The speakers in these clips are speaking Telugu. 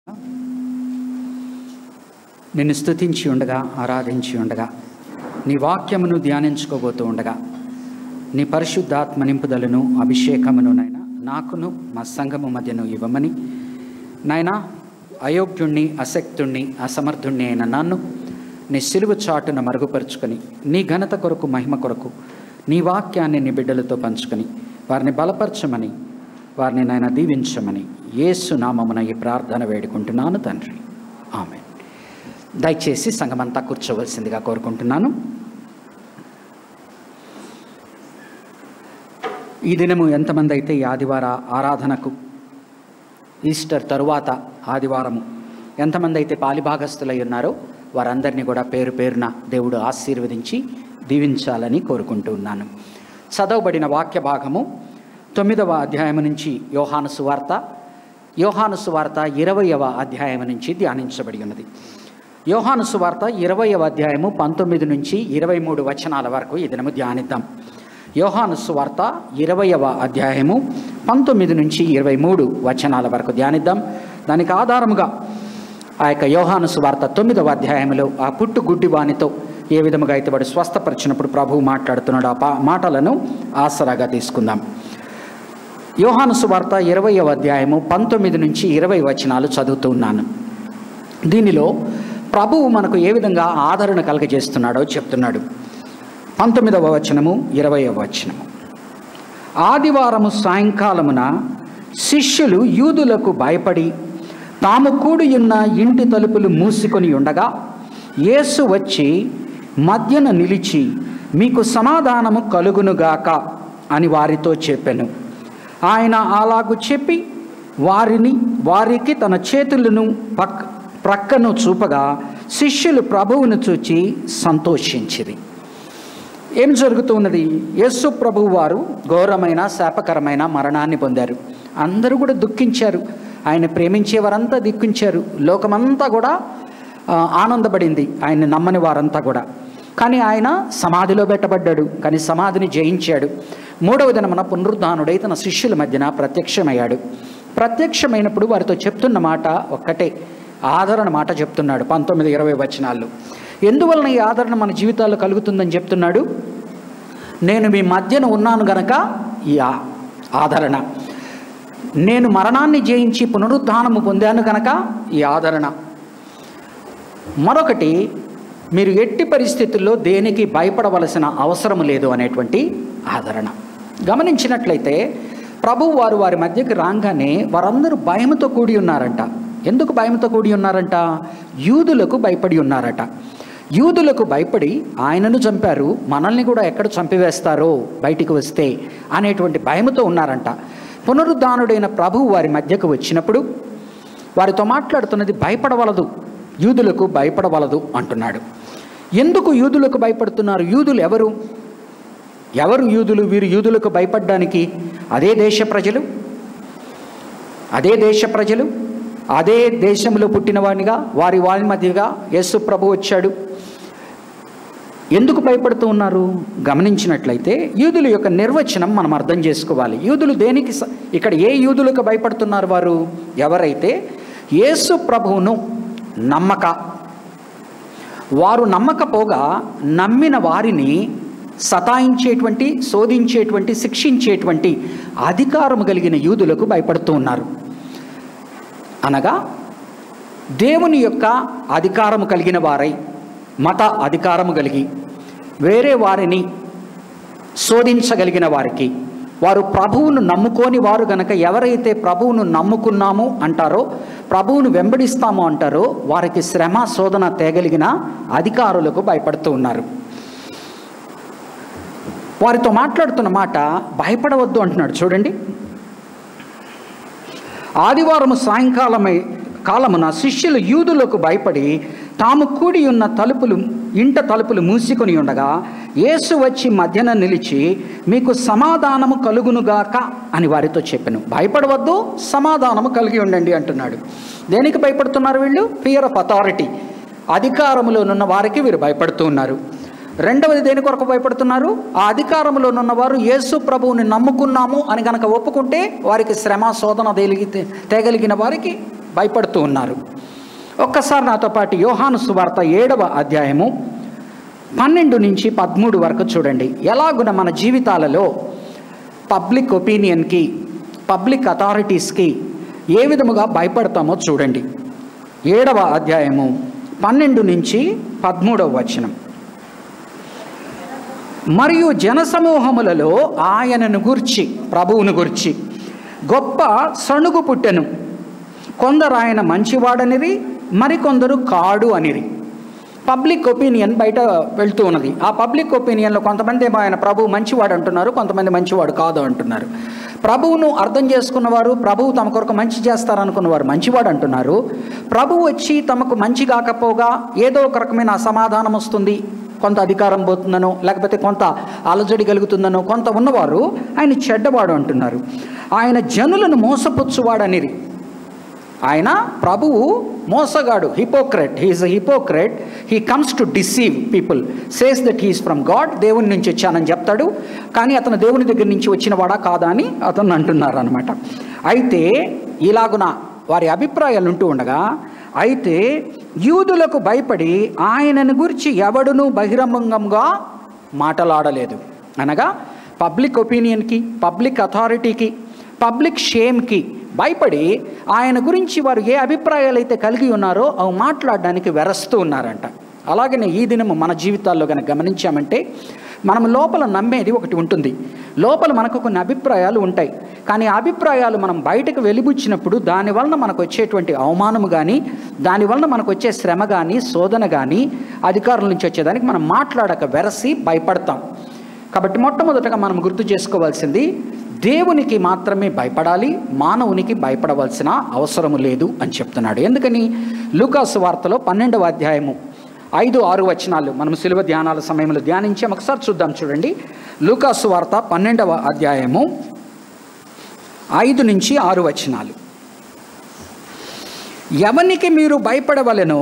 నిన్ను స్తుతించి ఉండగా ఆరాధించి ఉండగా నీ వాక్యమును ధ్యానించుకోబోతూ ఉండగా నీ పరిశుద్ధాత్మ నింపుదలను అభిషేకమును నాయన నాకును మా సంఘము మధ్యను ఇవ్వమని నాయన అయోగ్యుణ్ణి అసక్తుణ్ణి అసమర్థుణ్ణి అయిన నన్ను నీ సిలువ చాటున మరుగుపరుచుకొని నీ ఘనత కొరకు మహిమ కొరకు నీ వాక్యాన్ని నీ బిడ్డలతో పంచుకొని వారిని బలపరచమని వారిని నాయన దీవించమని యేసు నామమున ఈ ప్రార్థన వేడుకుంటున్నాను తండ్రి ఆమె దయచేసి సంఘమంతా కూర్చోవలసిందిగా కోరుకుంటున్నాను ఈ దినము ఎంతమంది అయితే ఈ ఆదివార ఆరాధనకు ఈస్టర్ తరువాత ఆదివారము ఎంతమంది అయితే పాలిభాగస్తులై ఉన్నారో వారందరినీ కూడా పేరు పేరున దేవుడు ఆశీర్వదించి దీవించాలని కోరుకుంటూ ఉన్నాను చదవబడిన వాక్య భాగము తొమ్మిదవ అధ్యాయం నుంచి యోహాను సువార్త యోహాను సువార్త ఇరవయవ అధ్యాయం నుంచి ధ్యానించబడి ఉన్నది యోహాను సువార్త ఇరవయవ అధ్యాయము పంతొమ్మిది నుంచి ఇరవై మూడు వచనాల వరకు ఈ దినము ధ్యానిద్దాం యోహాను సువార్త ఇరవయవ అధ్యాయము పంతొమ్మిది నుంచి ఇరవై మూడు వచనాల వరకు ధ్యానిద్దాం దానికి ఆధారముగా ఆ యొక్క యోహాను సువార్త తొమ్మిదవ అధ్యాయంలో ఆ పుట్టు గుడ్డి వానితో ఏ విధముగా అయితే వాడు స్వస్థపరిచినప్పుడు ప్రభువు మాట్లాడుతున్నాడు ఆ పా- మాటలను ఆసరాగా తీసుకుందాం యోహాను సువార్త ఇరవయవ అధ్యాయము పంతొమ్మిది నుంచి ఇరవై వచనాలు చదువుతూ ఉన్నాను దీనిలో ప్రభువు మనకు ఏ విధంగా ఆదరణ కలగజేస్తున్నాడో చెప్తున్నాడు పంతొమ్మిదవ వచనము ఇరవయవ వచనము ఆదివారము సాయంకాలమున శిష్యులు యూదులకు భయపడి తాము కూడియున్న ఇంటి తలుపులు మూసుకొని ఉండగా యేసు వచ్చి మధ్యన నిలిచి మీకు సమాధానము కలుగునుగాక అని వారితో చెప్పెను ఆయన అలాగు చెప్పి వారిని వారికి తన చేతులను పక్ ప్రక్కను చూపగా శిష్యులు ప్రభువును చూచి సంతోషించిరి ఏం జరుగుతున్నది యేసు ప్రభువు వారు ఘోరమైన శాపకరమైన మరణాన్ని పొందారు అందరూ కూడా దుఃఖించారు ఆయన ప్రేమించే వారంతా దుఃఖించారు లోకమంతా కూడా ఆ, ఆనందపడింది ఆయన్ని నమ్మని వారంతా కూడా కానీ ఆయన సమాధిలో పెట్టబడ్డాడు కానీ సమాధిని జయించాడు మూడవ దినమున పునరుద్ధానుడై తన శిష్యుల మధ్యన ప్రత్యక్షమయ్యాడు ప్రత్యక్షమైనప్పుడు వారితో చెప్తున్న మాట ఒక్కటే ఆదరణ మాట చెప్తున్నాడు పంతొమ్మిది ఇరవై వచనాల్లో ఎందువలన ఈ ఆదరణ మన జీవితాల్లో కలుగుతుందని చెప్తున్నాడు నేను మీ మధ్యన ఉన్నాను గనక ఈ ఆ- ఆదరణ నేను మరణాన్ని జయించి పునరుద్ధానము పొందాను గనక ఈ ఆదరణ మరొకటి మీరు ఎట్టి పరిస్థితుల్లో దేనికి భయపడవలసిన అవసరం లేదు అనేటువంటి ఆదరణ గమనించినట్లయితే ప్రభు వారు వారి మధ్యకి రాగానే వారందరూ భయంతో కూడి ఉన్నారంట ఎందుకు భయంతో కూడి ఉన్నారంట యూదులకు భయపడి ఉన్నారట యూదులకు భయపడి ఆయనను చంపారు మనల్ని కూడా ఎక్కడ చంపివేస్తారో బయటికి వస్తే అనేటువంటి భయముతో ఉన్నారంట పునరుద్ధానుడైన ప్రభువు వారి మధ్యకు వచ్చినప్పుడు వారితో మాట్లాడుతున్నది భయపడవలదు యూదులకు భయపడవలదు అంటున్నాడు ఎందుకు యూదులకు భయపడుతున్నారు యూదులు ఎవరు ఎవరు యూదులు వీరు యూదులకు భయపడడానికి అదే దేశ ప్రజలు అదే దేశ ప్రజలు అదే దేశంలో పుట్టినవాడిగా వారి వారి మధ్యగా యేసు ప్రభు వచ్చాడు ఎందుకు భయపడుతూ ఉన్నారు గమనించినట్లయితే యూదుల యొక్క నిర్వచనం మనం అర్థం చేసుకోవాలి యూదులు దేనికి స- ఇక్కడ ఏ యూదులకు భయపడుతున్నారు వారు ఎవరైతే యేసు ప్రభువును నమ్మక వారు నమ్మకపోగా నమ్మిన వారిని సతాయించేటువంటి శోధించేటువంటి శిక్షించేటువంటి అధికారము కలిగిన యూదులకు భయపడుతూ ఉన్నారు అనగా దేవుని యొక్క అధికారము కలిగిన వారై మత అధికారము కలిగి వేరే వారిని శోధించగలిగిన వారికి వారు ప్రభువును నమ్ముకోని వారు గనక ఎవరైతే ప్రభువును నమ్ముకున్నాము అంటారో ప్రభువును వెంబడిస్తాము అంటారో వారికి శ్రమ శోధన తేగలిగిన అధికారులకు భయపడుతూ ఉన్నారు వారితో మాట్లాడుతున్న మాట భయపడవద్దు అంటున్నాడు చూడండి ఆదివారము సాయంకాలమై కాలమున శిష్యులు యూదులకు భయపడి తాము కూడి ఉన్న తలుపులు ఇంట తలుపులు మూసుకొని ఉండగా యేసు వచ్చి మధ్యన నిలిచి మీకు సమాధానము కలుగునుగాక అని వారితో చెప్పాను భయపడవద్దు సమాధానము కలిగి ఉండండి అంటున్నాడు దేనికి భయపడుతున్నారు వీళ్ళు ఫియర్ ఆఫ్ అథారిటీ అధికారములోనున్న వారికి వీరు భయపడుతూ ఉన్నారు రెండవది దేని కొరకు భయపడుతున్నారు ఆ అధికారంలో ఉన్నవారు యేసు ప్రభువుని నమ్ముకున్నాము అని గనక ఒప్పుకుంటే వారికి శ్రమ శోధన తేలిగి తేగలిగిన వారికి భయపడుతూ ఉన్నారు ఒక్కసారి నాతో పాటు యోహాను సువార్త ఏడవ అధ్యాయము పన్నెండు నుంచి పదమూడు వరకు చూడండి ఎలాగున మన జీవితాలలో పబ్లిక్ ఒపీనియన్కి పబ్లిక్ అథారిటీస్కి ఏ విధముగా భయపడతామో చూడండి ఏడవ అధ్యాయము పన్నెండు నుంచి పదమూడవ వచనం మరియు జనసమూహములలో ఆయనను గుర్చి ప్రభువును గుర్చి గొప్ప సణుగు పుట్టెను కొందరు ఆయన మంచివాడనిరి మరికొందరు కాడు అనిరి పబ్లిక్ ఒపీనియన్ బయట వెళ్తూ ఉన్నది ఆ పబ్లిక్ ఒపీనియన్లో కొంతమంది ఏమో ఆయన ప్రభు మంచివాడు అంటున్నారు కొంతమంది మంచివాడు కాదు అంటున్నారు ప్రభువును అర్థం చేసుకున్నవారు ప్రభువు తమ కొరకు మంచి చేస్తారనుకున్నవారు మంచివాడు అంటున్నారు ప్రభువు వచ్చి తమకు మంచి కాకపోగా ఏదో ఒక రకమైన అసమాధానం వస్తుంది కొంత అధికారం పోతుందనో లేకపోతే కొంత అలజడి కలుగుతుందనో కొంత ఉన్నవారు ఆయన చెడ్డవాడు అంటున్నారు ఆయన జనులను మోసపుచ్చువాడనిరి ఆయన ప్రభువు మోసగాడు hypocrite he is a hypocrite he comes to deceive people says that he's from God దేవుని నుంచి వచ్చానని చెప్తాడు కానీ అతను దేవుని దగ్గర నుంచి వచ్చిన వాడా కాదా అని అతను అంటున్నారు అనమాట అయితే ఇలాగున వారి అభిప్రాయాలు ఉంటూ ఉండగా అయితే యూదులకు భయపడి ఆయనను గురించి ఎవడునూ బహిరంగంగా మాటలాడలేదు అనగా పబ్లిక్ ఒపీనియన్కి పబ్లిక్ అథారిటీకి పబ్లిక్ షేమ్కి భయపడి ఆయన గురించి వారు ఏ అభిప్రాయాలు అయితే కలిగి ఉన్నారో అవి మాట్లాడడానికి వెరస్తూ ఉన్నారంట అలాగనే ఈ దినము మన జీవితాల్లో కనుక గమనించామంటే మనం లోపల నమ్మేది ఒకటి ఉంటుంది లోపల మనకు కొన్ని అభిప్రాయాలు ఉంటాయి కానీ ఆ అభిప్రాయాలు మనం బయటకు వెలిబుచ్చినప్పుడు దానివలన మనకు వచ్చేటువంటి అవమానము కానీ దానివలన మనకు వచ్చే శ్రమ కానీ శోధన కానీ అధికారుల నుంచి వచ్చేదానికి మనం మాట్లాడక వెరసి భయపడతాం కాబట్టి మొట్టమొదటగా మనం గుర్తు చేసుకోవాల్సింది దేవునికి మాత్రమే భయపడాలి మానవునికి భయపడవలసిన అవసరము లేదు అని చెప్తున్నాడు ఎందుకని లూకాసు వార్తలో పన్నెండవ అధ్యాయము ఐదు ఆరు వచనాలు మనం శిలువ ధ్యానాల సమయంలో ధ్యానించాం ఒకసారి చూద్దాం చూడండి లూకాసు వార్త పన్నెండవ అధ్యాయము ఐదు నుంచి ఆరు వచనాలు ఎవనికి మీరు భయపడవలెనో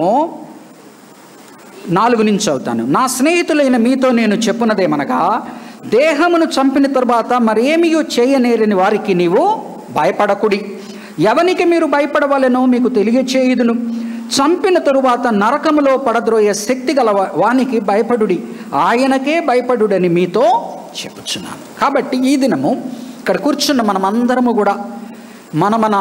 నాలుగు నుంచి అవుతాను నా స్నేహితులైన మీతో నేను చెప్పున్నదేమనగా దేహమును చంపిన తర్వాత మరేమియో చేయనేరని వారికి నీవు భయపడకుడి ఎవనికి మీరు భయపడవలెనో మీకు తెలియచేయుదును చంపిన తరువాత నరకములో పడద్రోయే శక్తి గల వా- వానికి భయపడుడి ఆయనకే భయపడుడని మీతో చెప్పుచున్నాను కాబట్టి ఈ దినము ఇక్కడ కూర్చున్న మనమందరము కూడా మన మన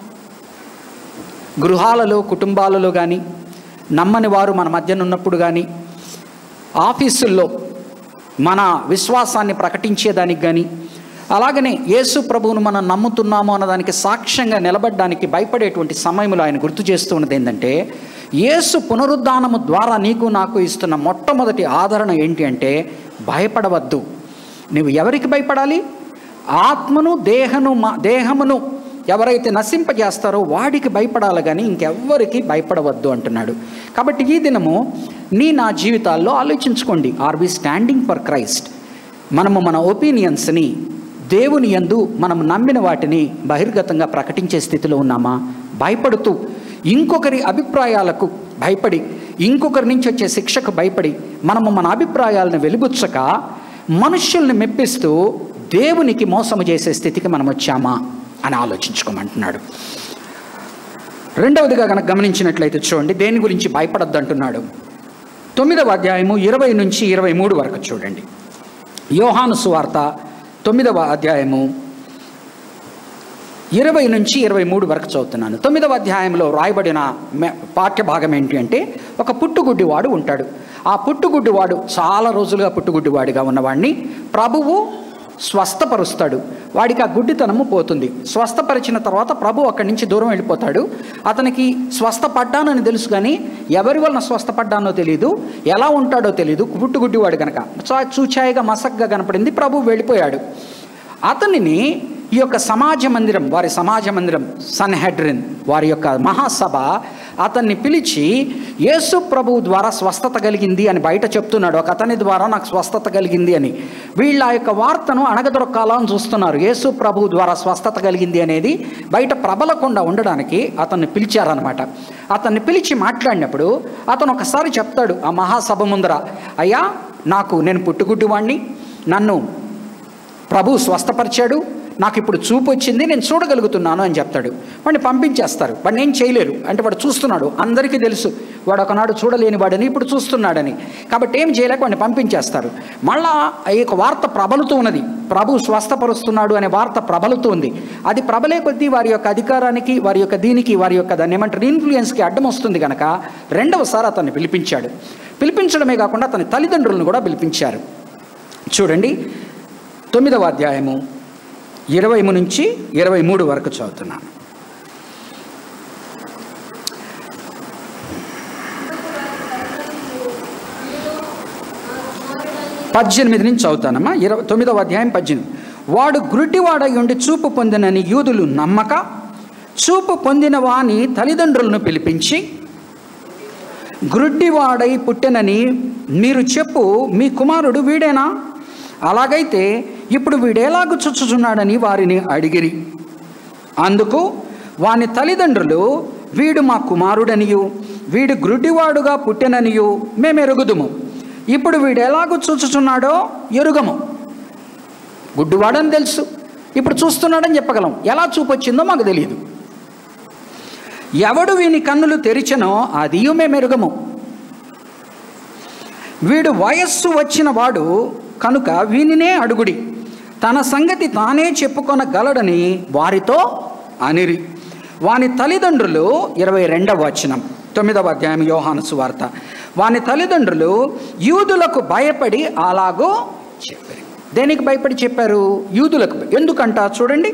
గృహాలలో కుటుంబాలలో కానీ నమ్మని వారు మన మధ్యన ఉన్నప్పుడు కానీ ఆఫీసుల్లో మన విశ్వాసాన్ని ప్రకటించేదానికి కానీ అలాగనే యేసు ప్రభువును మనం నమ్ముతున్నాము అన్నదానికి సాక్ష్యంగా నిలబడడానికి భయపడేటువంటి సమయంలో ఆయన గుర్తు చేస్తూ ఉన్నది ఏంటంటే యేసు పునరుద్ధానము ద్వారా నీకు నాకు ఇస్తున్న మొట్టమొదటి ఆదరణ ఏంటి అంటే భయపడవద్దు నువ్వు ఎవరికి భయపడాలి ఆత్మను దేహను మా- దేహమును ఎవరైతే నశింపజేస్తారో వాడికి భయపడాలి కానీ ఇంకెవ్వరికి భయపడవద్దు అంటున్నాడు కాబట్టి ఈ దినము నీ నా జీవితాల్లో ఆలోచించుకోండి are we standing for Christ మనము మన ఒపీనియన్స్ని దేవుని యందు మనం నమ్మిన వాటిని బహిర్గతంగా ప్రకటించే స్థితిలో ఉన్నామా భయపడుతూ ఇంకొకరి అభిప్రాయాలకు భయపడి ఇంకొకరి నుంచి వచ్చే శిక్షకు భయపడి మనము మన అభిప్రాయాలను వెలుబుచ్చక మనుష్యుల్ని మెప్పిస్తూ దేవునికి మోసము చేసే స్థితికి మనం వచ్చామా అని ఆలోచించుకోమంటున్నాడు రెండవదిగా కనుక గమనించినట్లయితే చూడండి దేని గురించి భయపడద్దు అంటున్నాడు తొమ్మిదవ అధ్యాయము ఇరవై నుంచి ఇరవై మూడు వరకు చూడండి యోహాను సువార్త తొమ్మిదవ అధ్యాయము ఇరవై నుంచి ఇరవై మూడు వరకు చదువుతున్నాను తొమ్మిదవ అధ్యాయంలో రాయబడిన మె- పాఠ్య భాగం ఏంటి అంటే ఒక పుట్టుగుడ్డివాడు ఉంటాడు ఆ పుట్టుగుడ్డివాడు చాలా రోజులుగా పుట్టుగుడ్డివాడిగా ఉన్నవాడిని ప్రభువు స్వస్థపరుస్తాడు వాడికి ఆ గుడ్డితనము పోతుంది స్వస్థపరిచిన తర్వాత ప్రభు అక్కడి నుంచి దూరం వెళ్ళిపోతాడు అతనికి స్వస్థపడ్డానని తెలుసు కానీ ఎవరి వలన స్వస్థపడ్డానో తెలియదు ఎలా ఉంటాడో తెలియదు పుట్టుగుడ్డివాడు కనుక చా- చూచాయిగా మసగ్గా కనపడింది ప్రభు వెళ్ళిపోయాడు అతనిని ఈ యొక్క సమాజ మందిరం వారి సమాజ మందిరం సన్హెడ్రిన్ వారి యొక్క మహాసభ అతన్ని పిలిచి యేసు ప్రభువు ద్వారా స్వస్థత కలిగింది అని బయట చెప్తున్నాడు ఒక అతని ద్వారా నాకు స్వస్థత కలిగింది అని వీళ్ళు ఆ యొక్క వార్తను అణగదొరక్కాలని చూస్తున్నారు యేసు ప్రభువు ద్వారా స్వస్థత కలిగింది అనేది బయట ప్రబలకుండా ఉండడానికి అతన్ని పిలిచారనమాట అతన్ని పిలిచి మాట్లాడినప్పుడు అతను ఒకసారి చెప్తాడు ఆ మహాసభ ముందర అయ్యా నాకు నేను పుట్టుగుడ్డివాణ్ణి నన్ను ప్రభు స్వస్థపరిచాడు నాకు ఇప్పుడు చూపు వచ్చింది నేను చూడగలుగుతున్నాను అని చెప్తాడు వాడిని పంపించేస్తారు వాడిని ఏం చేయలేరు అంటే వాడు చూస్తున్నాడు అందరికీ తెలుసు వాడు ఒకనాడు చూడలేని వాడని ఇప్పుడు చూస్తున్నాడని కాబట్టి ఏం చేయలేక వాడిని పంపించేస్తారు మళ్ళా ఈ యొక్క వార్త ప్రబలుతూ ఉన్నది ప్రభు స్వస్థపరుస్తున్నాడు అనే వార్త ప్రబలుతూ ఉంది అది ప్రబలే కొద్దీ వారి యొక్క అధికారానికి వారి యొక్క దీనికి వారి యొక్క దాన్ని ఏమంటారు ఇన్ఫ్లుయెన్స్కి అడ్డం వస్తుంది కనుక రెండవసారి అతన్ని పిలిపించాడు పిలిపించడమే కాకుండా అతని తల్లిదండ్రులను కూడా పిలిపించారు చూడండి తొమ్మిదవ అధ్యాయము ఇరవై నుంచి ఇరవై మూడు వరకు చదువుతున్నాను పద్దెనిమిది నుంచి చదువుతానమ్మా ఇరవై తొమ్మిదవ అధ్యాయం పద్దెనిమిది వాడు గురుటివాడై ఉండి చూపు పొందినని యూదులు నమ్మక చూపు పొందిన వాని తల్లిదండ్రులను పిలిపించి గ్రుడ్డివాడై పుట్టెనని మీరు చెప్పు మీ కుమారుడు వీడేనా అలాగైతే ఇప్పుడు వీడేలాగు చుచ్చుచున్నాడని వారిని అడిగిరి అందుకు వాని తల్లిదండ్రులు వీడు మా కుమారుడనియు వీడు గ్రుడ్డివాడుగా పుట్టెననియు మేము ఎరుగుదుము ఇప్పుడు వీడు ఎలాగూ చూచుచున్నాడో ఎరుగము గుడ్డివాడని తెలుసు ఇప్పుడు చూస్తున్నాడని చెప్పగలం ఎలా చూపొచ్చిందో మాకు తెలియదు ఎవడు వీని కన్నులు తెరిచెనో అదియు మేము ఎరుగము వీడు వయస్సు వచ్చిన వాడు కనుక వీనినే అడుగుడి తన సంగతి తానే చెప్పుకొనగలడని వారితో అనిరి వాని తల్లిదండ్రులు ఇరవై రెండవ వచనం తొమ్మిదవ అధ్యాయం యోహాను సువార్త వాని తల్లిదండ్రులు యూదులకు భయపడి అలాగో చెప్పారు దేనికి భయపడి చెప్పారు యూదులకు ఎందుకంట చూడండి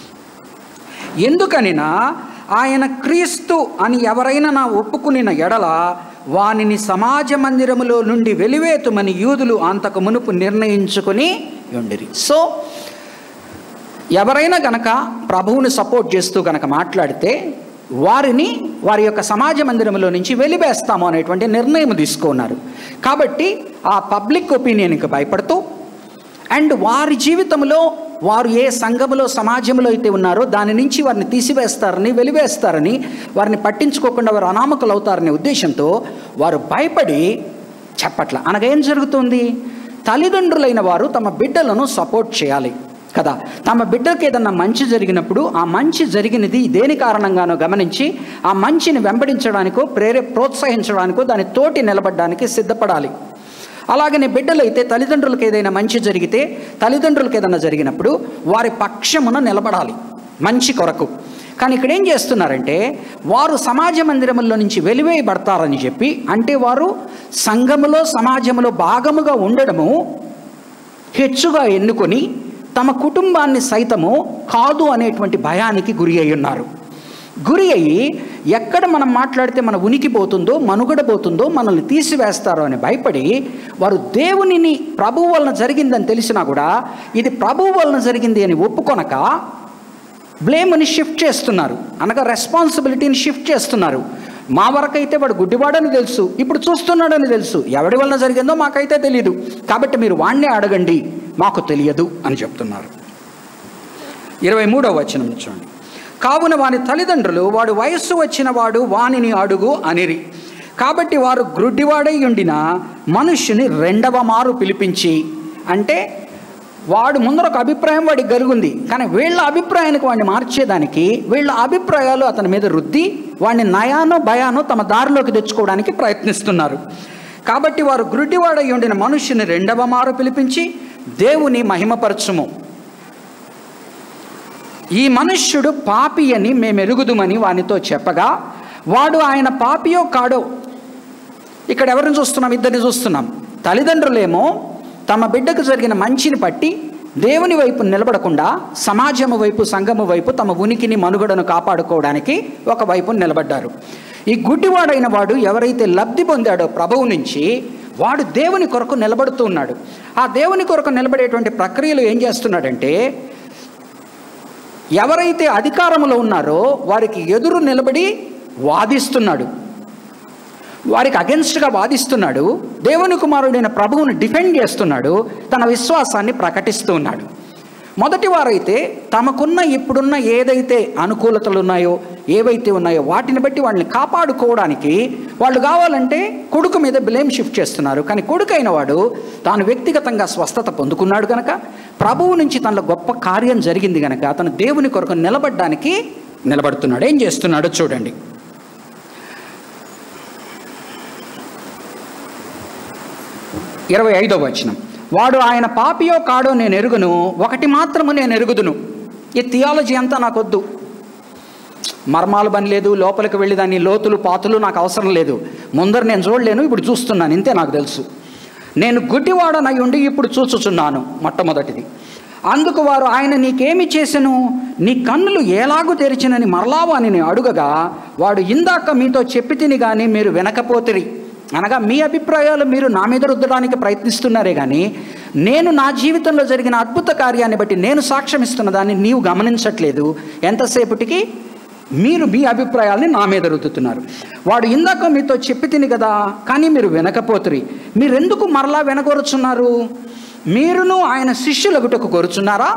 ఎందుకనినా ఆయన క్రీస్తు అని ఎవరైనా నా ఒప్పుకునిన ఎడల వానిని సమాజ మందిరములో నుండి వెలివేతుమని యూదులు అంతకు మునుపు నిర్ణయించుకొని ఉండిరి సో ఎవరైనా గనక ప్రభువుని సపోర్ట్ చేస్తూ గనక మాట్లాడితే వారిని వారి యొక్క సమాజ మందిరంలో నుంచి వెలివేస్తాము అనేటువంటి నిర్ణయం తీసుకున్నారు కాబట్టి ఆ పబ్లిక్ ఒపీనియన్కి భయపడుతూ అండ్ వారి జీవితంలో వారు ఏ సంఘములో సమాజంలో అయితే ఉన్నారో దాని నుంచి వారిని తీసివేస్తారని వెలివేస్తారని వారిని పట్టించుకోకుండా వారు అనామకులు అవుతారనే ఉద్దేశంతో వారు భయపడి చెప్పట్ల అనగా ఏం జరుగుతుంది తల్లిదండ్రులైన వారు తమ బిడ్డలను సపోర్ట్ చేయాలి కదా తమ బిడ్డకి ఏదన్నా మంచి జరిగినప్పుడు ఆ మంచి జరిగినది దేని కారణంగానో గమనించి ఆ మంచిని వెంబడించడానికో ప్రేరే ప్రోత్సహించడానికో దాని తోటి నిలబడడానికి సిద్ధపడాలి అలాగనే బిడ్డలైతే తల్లిదండ్రులకు ఏదైనా మంచి జరిగితే తల్లిదండ్రులకు ఏదైనా జరిగినప్పుడు వారి పక్షమున నిలబడాలి మంచి కొరకు కానీ ఇక్కడ ఏం చేస్తున్నారంటే వారు సమాజ మందిరములో నుంచి వెలివేయబడతారని చెప్పి అంటే వారు సంఘములో సమాజంలో భాగముగా ఉండడము హెచ్చుగా ఎన్నుకొని తమ కుటుంబాన్ని సైతము కాదు అనేటువంటి భయానికి గురి అయి ఉన్నారు గురి అయ్యి ఎక్కడ మనం మాట్లాడితే మన ఉనికి పోతుందో మనుగడ పోతుందో మనల్ని తీసివేస్తారో అని భయపడి వారు దేవునిని ప్రభువు వలన జరిగిందని తెలిసినా కూడా ఇది ప్రభువు వలన జరిగింది అని ఒప్పుకొనక బ్లేమ్ని షిఫ్ట్ చేస్తున్నారు అనగా రెస్పాన్సిబిలిటీని షిఫ్ట్ చేస్తున్నారు మా వరకైతే వాడు గుడ్డివాడని తెలుసు ఇప్పుడు చూస్తున్నాడని తెలుసు ఎవడి వలన జరిగిందో మాకైతే తెలియదు కాబట్టి మీరు వాణ్ణే అడగండి మాకు తెలియదు అని చెప్తున్నారు ఇరవై మూడవ వచనం చూడండి కావున వాని తల్లిదండ్రులు వాడు వయస్సు వచ్చిన వాడు వానిని అడుగు అనిరి కాబట్టి వారు గ్రుడ్డివాడై ఉండిన మనుష్యుని రెండవ మారు పిలిపించి అంటే వాడు ముందర ఒక అభిప్రాయం వాడికి కలుగుంది కానీ వీళ్ళ అభిప్రాయానికి వాడిని మార్చేదానికి వీళ్ళ అభిప్రాయాలు అతని మీద రుద్ది వాడిని నయానో భయానో తమ దారిలోకి తెచ్చుకోవడానికి ప్రయత్నిస్తున్నారు కాబట్టి వారు గ్రుడ్డివాడై ఉండిన మనుష్యుని రెండవ మారు పిలిపించి దేవుని మహిమపరచుము ఈ మనుష్యుడు పాపి అని మేము ఎరుగుదుమని వానితో చెప్పగా వాడు ఆయన పాపియో కాడో ఇక్కడ ఎవరిని చూస్తున్నాం ఇద్దరిని చూస్తున్నాం తల్లిదండ్రులేమో తమ బిడ్డకు జరిగిన మంచిని పట్టి దేవుని వైపు నిలబడకుండా సమాజము వైపు సంఘము వైపు తమ ఉనికిని మనుగడను కాపాడుకోవడానికి ఒక వైపు నిలబడ్డారు ఈ గుడ్డివాడైన వాడు ఎవరైతే లబ్ధి పొందాడో ప్రభువు నుంచి వాడు దేవుని కొరకు నిలబడుతూ ఉన్నాడు ఆ దేవుని కొరకు నిలబడేటువంటి ప్రక్రియలు ఏం చేస్తున్నాడంటే ఎవరైతే అధికారంలో ఉన్నారో వారికి ఎదురు నిలబడి వాదిస్తున్నాడు వారికి అగెన్స్ట్గా వాదిస్తున్నాడు దేవుని కుమారుడైన ప్రభువుని డిఫెండ్ చేస్తున్నాడు తన విశ్వాసాన్ని ప్రకటిస్తూ ఉన్నాడు మొదటి వారైతే తమకున్న ఇప్పుడున్న ఏదైతే అనుకూలతలు ఉన్నాయో ఏవైతే ఉన్నాయో వాటిని బట్టి వాళ్ళని కాపాడుకోవడానికి వాళ్ళు కావాలంటే కొడుకు మీద బ్లేమ్ షిఫ్ట్ చేస్తున్నారు కానీ కొడుకు అయిన వాడు తాను వ్యక్తిగతంగా స్వస్థత పొందుకున్నాడు కనుక ప్రభువు నుంచి తనలో గొప్ప కార్యం జరిగింది కనుక అతను దేవుని కొరకు నిలబడడానికి నిలబడుతున్నాడు ఏం చేస్తున్నాడో చూడండి ఇరవై ఐదో వచనం వాడు ఆయన పాపియో కాడో నేను ఎరుగును ఒకటి మాత్రము నేను ఎరుగుదును ఈ థియాలజీ అంతా నాకొద్దు మర్మాలు పని లేదు లోపలికి వెళ్ళి దాన్ని లోతులు పాతులు నాకు అవసరం లేదు ముందర నేను చూడలేను ఇప్పుడు చూస్తున్నాను ఇంతే నాకు తెలుసు నేను గుడ్డివాడనై ఉండి ఇప్పుడు చూచుచున్నాను మొట్టమొదటిది అందుకు వారు ఆయన నీకేమి చేసెను నీ కన్నులు ఎలాగూ తెరిచినని మరలావు అని నేను అడుగగా వాడు ఇందాక మీతో చెప్పి తిని కానీ మీరు వెనకపోతిరి అనగా మీ అభిప్రాయాలు మీరు నా మీద రుద్దడానికి ప్రయత్నిస్తున్నారే కానీ నేను నా జీవితంలో జరిగిన అద్భుత కార్యాన్ని బట్టి నేను సాక్ష్యం ఇస్తున్న దాన్ని నీవు గమనించట్లేదు ఎంతసేపటికి మీరు మీ అభిప్రాయాల్ని నా మీద రుద్దుతున్నారు వాడు ఇందాక మీతో చెప్పి తిని కదా కానీ మీరు వెనకపోతురి మీరెందుకు మరలా వెనకొరుచున్నారు మీరును ఆయన శిష్యులగుటకు కోరుచున్నారా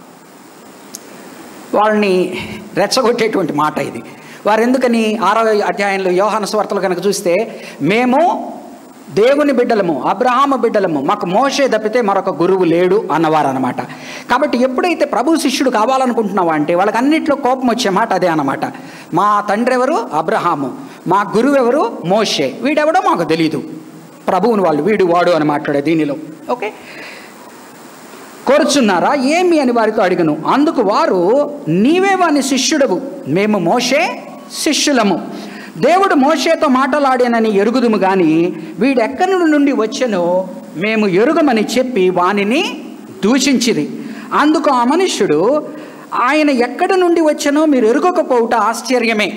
వాళ్ళని రెచ్చగొట్టేటువంటి మాట ఇది వారు ఎందుకని ఆరో అధ్యాయంలో యోహాన స్వార్తలు కనుక చూస్తే మేము దేవుని బిడ్డలము అబ్రహాము బిడ్డలము మాకు మోషే తప్పితే మరొక గురువు లేడు అన్నవారు అనమాట కాబట్టి ఎప్పుడైతే ప్రభు శిష్యుడు కావాలనుకుంటున్నావా అంటే వాళ్ళకి అన్నింటిలో కోపం వచ్చే మాట అదే అనమాట మా తండ్రి ఎవరు అబ్రహాము మా గురువు ఎవరు మోషే వీడెవడో మాకు తెలియదు ప్రభువుని వాళ్ళు వీడు వాడు అని మాట్లాడే దీనిలో ఓకే కోరుచున్నారా ఏమి అని వారితో అడిగను అందుకు వారు నీవే వాని శిష్యుడవు మేము మోషే శిష్యులము దేవుడు మోషేతో మాటలాడేనని ఎరుగుదుము గాని వీడెక్కడి నుండి వచ్చెనో మేము ఎరుగమని చెప్పి వానిని దూషించిది అందుకు ఆ మనుష్యుడు ఆయన ఎక్కడి నుండి వచ్చెనో మీరు ఎరుగకపోవుట ఆశ్చర్యమే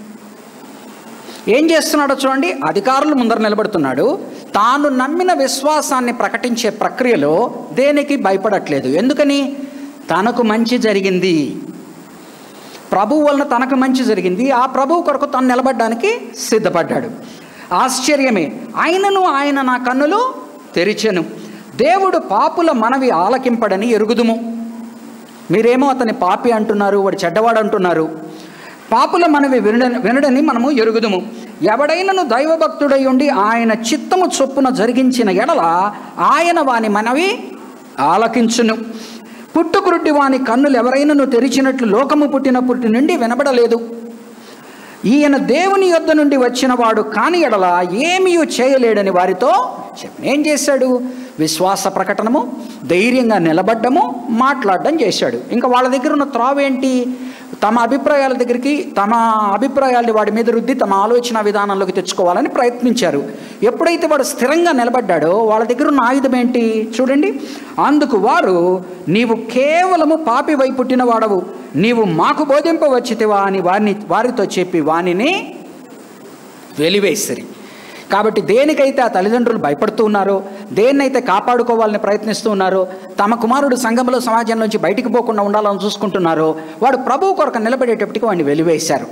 ఏం చేస్తున్నాడో చూడండి అధికారులు ముందర నిలబడుతున్నాడు తాను నమ్మిన విశ్వాసాన్ని ప్రకటించే ప్రక్రియలో దేనికి భయపడట్లేదు ఎందుకని తనకు మంచి జరిగింది ప్రభువు వలన తనకు మంచి జరిగింది ఆ ప్రభువు కొరకు తను నిలబడడానికి సిద్ధపడ్డాడు ఆశ్చర్యమే ఆయనను ఆయన నా కన్నులు తెరిచెను దేవుడు పాపుల మనవి ఆలకింపడని ఎరుగుదుము మీరేమో అతని పాపి అంటున్నారు వాడు చెడ్డవాడు అంటున్నారు పాపుల మనవి వినడ వినడని మనము ఎరుగుదుము ఎవడైనను దైవభక్తుడై ఉండి ఆయన చిత్తము చొప్పున జరిగించిన ఎడల ఆయన వాని మనవి ఆలకించును పుట్టుకురుడ్డి వాని కన్నులు ఎవరైనను తెరిచినట్లు లోకము పుట్టినప్పటి నుండి వినబడలేదు ఈయన దేవుని యొద్ద నుండి వచ్చిన వాడు కాని ఎడల ఏమీ చేయలేడని వారితో చెప్పిన ఏం చేశాడు విశ్వాస ప్రకటనము ధైర్యంగా నిలబడ్డము మాట్లాడడం చేశాడు ఇంకా వాళ్ళ దగ్గర ఉన్న త్రావేంటి తమ అభిప్రాయాల దగ్గరికి తమ అభిప్రాయాల్ని వాడి మీద రుద్ది తమ ఆలోచన విధానంలోకి తెచ్చుకోవాలని ప్రయత్నించారు ఎప్పుడైతే వాడు స్థిరంగా నిలబడ్డాడో వాళ్ళ దగ్గర ఉన్న ఆయుధం ఏంటి చూడండి అందుకు వారు నీవు కేవలము పాపి వై పుట్టిన వాడవు నీవు మాకు బోధింపవచ్చితివా అని వారిని వారితో చెప్పి వానిని వెలివేసిరి కాబట్టి దేనికైతే ఆ తల్లిదండ్రులు భయపడుతూ ఉన్నారో దేన్నైతే కాపాడుకోవాలని ప్రయత్నిస్తూ ఉన్నారో తమ కుమారుడు సంఘంలో సమాజం నుంచి బయటికి పోకుండా ఉండాలని చూసుకుంటున్నారో వాడు ప్రభువు కొరకు నిలబడేటప్పటికి వాడిని వెలివేశారు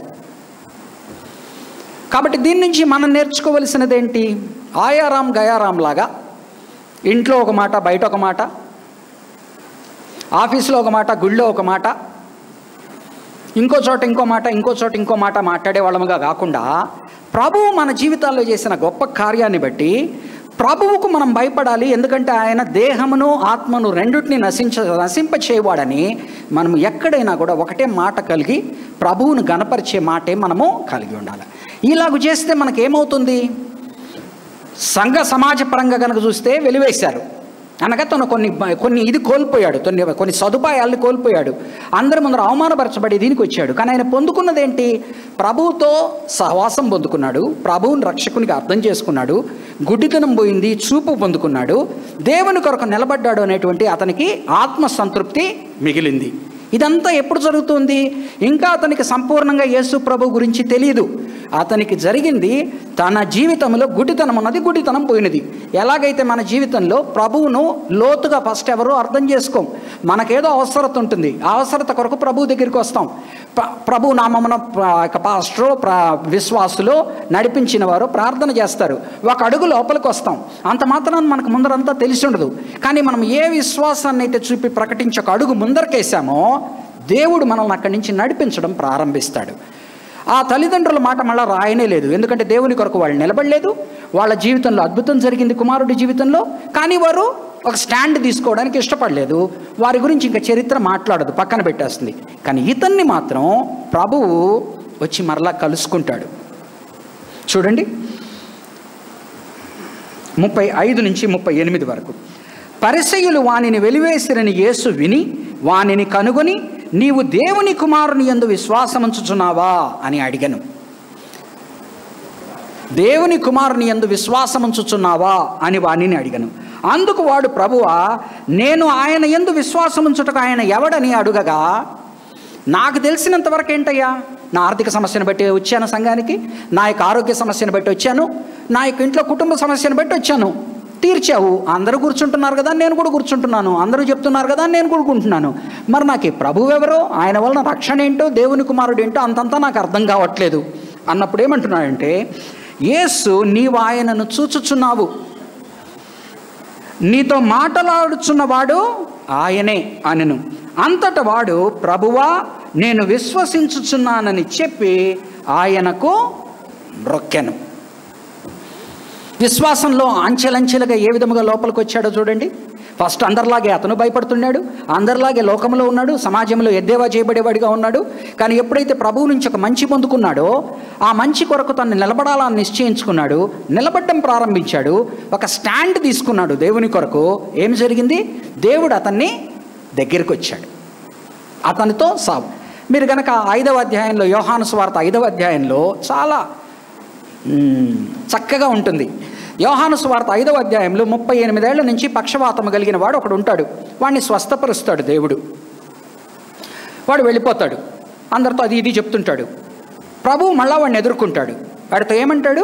కాబట్టి దీని నుంచి మనం నేర్చుకోవలసినది ఏంటి ఆయారాం గయారాం లాగా ఇంట్లో ఒక మాట బయట ఒక మాట ఆఫీసులో ఒక మాట గుళ్ళో ఒక మాట ఇంకో చోట ఇంకో మాట ఇంకో చోట ఇంకో మాట మాట్లాడే వాళ్ళముగా కాకుండా ప్రభువు మన జీవితాల్లో చేసిన గొప్ప కార్యాన్ని బట్టి ప్రభువుకు మనం భయపడాలి ఎందుకంటే ఆయన దేహమును ఆత్మను రెండుటిని నశించ నశింప చేయవాడని మనం ఎక్కడైనా కూడా ఒకటే మాట కలిగి ప్రభువును గనపరిచే మాటే మనము కలిగి ఉండాలి ఇలాగ చేస్తే మనకేమవుతుంది సంఘ సమాజ పరంగా కనుక చూస్తే వెలివేశారు అనగా తను కొన్ని కొన్ని ఇది కోల్పోయాడు కొన్ని కొన్ని సదుపాయాలను కోల్పోయాడు అందరి ముందర అవమానపరచబడి దీనికి వచ్చాడు కానీ ఆయన పొందుకున్నది ఏంటి ప్రభువుతో సహవాసం పొందుకున్నాడు ప్రభువుని రక్షకునికి అర్థం చేసుకున్నాడు గుడ్డితనం పోయింది చూపు పొందుకున్నాడు దేవుని కొరకు నిలబడ్డాడు అనేటువంటి అతనికి ఆత్మ సంతృప్తి మిగిలింది ఇదంతా ఎప్పుడు జరుగుతుంది ఇంకా అతనికి సంపూర్ణంగా యేసు ప్రభు గురించి తెలియదు అతనికి జరిగింది తన జీవితంలో గుడితనం ఉన్నది గుడితనం పోయినది ఎలాగైతే మన జీవితంలో ప్రభువును లోతుగా ఫస్ట్ ఎవరో అర్థం చేసుకోం మనకేదో అవసరత ఉంటుంది ఆ అవసరత కొరకు ప్రభు దగ్గరికి వస్తాం ప్ర- ప్రభు నామమున పాస్టరు ప్ర విశ్వాసులు నడిపించిన వారు ప్రార్థన చేస్తారు ఒక అడుగు లోపలికి వస్తాం అంత మాత్రాన మనకు ముందరంతా తెలిసి ఉండదు కానీ మనం ఏ విశ్వాసాన్ని అయితే చూపి ప్రకటించి ఒక అడుగు ముందరకేసామో దేవుడు మనల్ని అక్కడి నుంచి నడిపించడం ప్రారంభిస్తాడు ఆ తల్లిదండ్రుల మాట మళ్ళీ రాయనే లేదు ఎందుకంటే దేవుని కొరకు వాళ్ళు నిలబడలేదు వాళ్ళ జీవితంలో అద్భుతం జరిగింది కుమారుడి జీవితంలో కానీ వారు ఒక స్టాండ్ తీసుకోవడానికి ఇష్టపడలేదు వారి గురించి ఇంకా చరిత్ర మాట్లాడదు పక్కన పెట్టేస్తుంది కానీ ఇతన్ని మాత్రం ప్రభువు వచ్చి మరలా కలుసుకుంటాడు చూడండి ముప్పై ఐదు నుంచి ముప్పై ఎనిమిది వరకు పరిసయులు వానిని వెలివేసిరని యేసు విని వానిని కనుగొని నీవు దేవుని కుమారుని యందు విశ్వాసముంచుచున్నావా అని అడిగను దేవుని కుమారుని యందు విశ్వాసముంచుచున్నావా అని వానిని అడిగను అందుకు వాడు ప్రభువా నేను ఆయన యందు విశ్వాసముంచుటకు ఆయన ఎవడని అడుగగా నాకు తెలిసినంత వరకు ఏంటయ్యా నా ఆర్థిక సమస్యను బట్టి వచ్చాను సంఘానికి నా యొక్క ఆరోగ్య సమస్యను బట్టి వచ్చాను నా యొక్క ఇంట్లో కుటుంబ సమస్యను బట్టి వచ్చాను తీర్చావు అందరూ కూర్చుంటున్నారు కదా నేను కూడా కూర్చుంటున్నాను అందరూ చెప్తున్నారు కదా నేను కూడా కూర్చుంటున్నాను మరి నాకు ఈ ప్రభువు ఎవరో ఆయన వలన రక్షణ ఏంటో దేవుని కుమారుడు ఏంటో అంతంతా నాకు అర్థం కావట్లేదు అన్నప్పుడు ఏమంటున్నాడంటే యేసు నీవు ఆయనను చూచుచున్నావు నీతో మాటలాడుచున్నవాడు ఆయనే అనెను అంతట వాడు ప్రభువా నేను విశ్వసించుచున్నానని చెప్పి ఆయనకు మ్రొక్కెను విశ్వాసంలో అంచెలంచెలుగా ఏ విధముగా లోపలికి వచ్చాడో చూడండి ఫస్ట్ అందరిలాగే అతను భయపడుతున్నాడు అందరిలాగే లోకంలో ఉన్నాడు సమాజంలో ఎద్దేవా చేయబడేవాడిగా ఉన్నాడు కానీ ఎప్పుడైతే ప్రభువు నుంచి ఒక మంచి పొందుకున్నాడో ఆ మంచి కొరకు తను నిలబడాలని నిశ్చయించుకున్నాడు నిలబడడం ప్రారంభించాడు ఒక స్టాండ్ తీసుకున్నాడు దేవుని కొరకు ఏం జరిగింది దేవుడు అతన్ని దగ్గరికి వచ్చాడు అతనితో సావు మీరు కనుక ఐదవ అధ్యాయంలో యోహాను స్వార్త ఐదవ అధ్యాయంలో చాలా మ్మ్, చక్కగా ఉంటుంది యోహాను స్వార్త ఐదవ అధ్యాయంలో ముప్పై ఎనిమిదేళ్ల నుంచి పక్షవాతము కలిగిన వాడు ఒకడు ఉంటాడు వాడిని స్వస్థపరుస్తాడు దేవుడు వాడు వెళ్ళిపోతాడు అందరితో అది ఇది చెప్తుంటాడు ప్రభు మళ్ళా వాడిని ఎదుర్కొంటాడు వాడితో ఏమంటాడు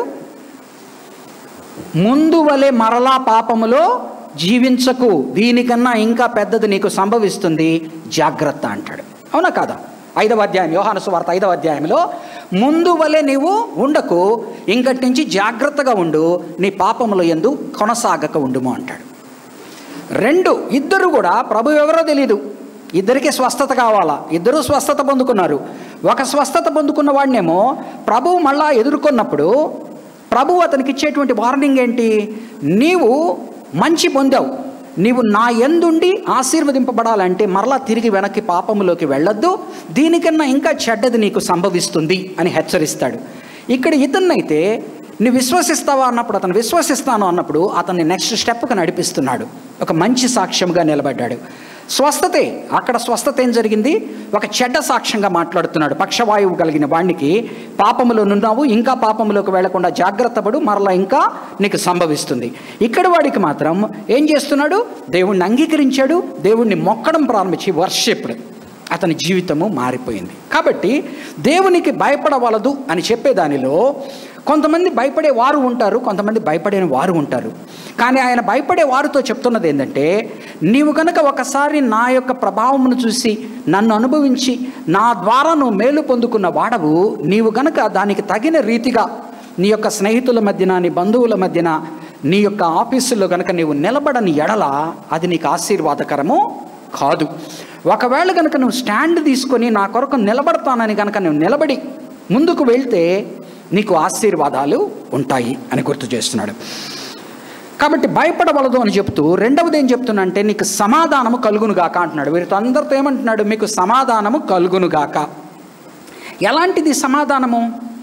ముందు వలె మరలా పాపములో జీవించకు దీనికన్నా ఇంకా పెద్దది నీకు సంభవిస్తుంది జాగ్రత్త అంటాడు అవునా కాదా ఐదవ అధ్యాయం యోహాను సువార్త ఐదవ అధ్యాయంలో ముందు వలె నీవు ఉండకు ఇంకటి నుంచి జాగ్రత్తగా ఉండు నీ పాపముల ఎందు కొనసాగక ఉండుము అంటాడు రెండు ఇద్దరు కూడా ప్రభు ఎవరో తెలియదు ఇద్దరికీ స్వస్థత కావాలా ఇద్దరూ స్వస్థత పొందుకున్నారు ఒక స్వస్థత పొందుకున్న వాడినేమో ప్రభువు మళ్ళా ఎదుర్కొన్నప్పుడు ప్రభు అతనికి ఇచ్చేటువంటి వార్నింగ్ ఏంటి నీవు మంచి పొందావు నీవు నా ఎందుండి ఆశీర్వదింపబడాలంటే మరలా తిరిగి వెనక్కి పాపములోకి వెళ్ళొద్దు దీనికన్నా ఇంకా చెడ్డది నీకు సంభవిస్తుంది అని హెచ్చరిస్తాడు ఇక్కడ ఇతన్నైతే నువ్వు విశ్వసిస్తావా అన్నప్పుడు అతను విశ్వసిస్తాను అన్నప్పుడు అతన్ని నెక్స్ట్ స్టెప్కి నడిపిస్తున్నాడు ఒక మంచి సాక్ష్యంగా నిలబడ్డాడు స్వస్థతే అక్కడ స్వస్థత ఏం జరిగింది ఒక చెడ్డ సాక్ష్యంగా మాట్లాడుతున్నాడు పక్షవాయువు కలిగిన వాడికి పాపములో నున్నావు ఇంకా పాపములోకి వెళ్లకుండా జాగ్రత్త పడు మరలా ఇంకా నీకు సంభవిస్తుంది ఇక్కడ వాడికి మాత్రం ఏం చేస్తున్నాడు దేవుణ్ణి అంగీకరించాడు దేవుణ్ణి మొక్కడం ప్రారంభించి వర్షిప్డ్ అతని జీవితము మారిపోయింది కాబట్టి దేవునికి భయపడవలదు అని చెప్పేదానిలో కొంతమంది భయపడే వారు ఉంటారు కొంతమంది భయపడని వారు ఉంటారు కానీ ఆయన భయపడే వారితో చెప్తున్నది ఏంటంటే నీవు కనుక ఒకసారి నా యొక్క ప్రభావమును చూసి నన్ను అనుభవించి నా ద్వారా నువ్వు మేలు పొందుకున్న వాడవు నీవు గనక దానికి తగిన రీతిగా నీ యొక్క స్నేహితుల మధ్యన నీ బంధువుల మధ్యన నీ యొక్క ఆఫీసులో కనుక నీవు నిలబడని ఎడల అది నీకు ఆశీర్వాదకరము కాదు ఒకవేళ కనుక నువ్వు స్టాండ్ తీసుకొని నా కొరకు నిలబడతానని కనుక నువ్వు నిలబడి ముందుకు వెళ్తే నీకు ఆశీర్వాదాలు ఉంటాయి అని గుర్తు చేస్తున్నాడు కాబట్టి భయపడవలదు అని చెప్తూ రెండవది ఏం చెప్తున్నా అంటే నీకు సమాధానము కలుగునుగాక అంటున్నాడు వీరితో అందరితో ఏమంటున్నాడు మీకు సమాధానము కలుగునుగాక ఎలాంటిది సమాధానము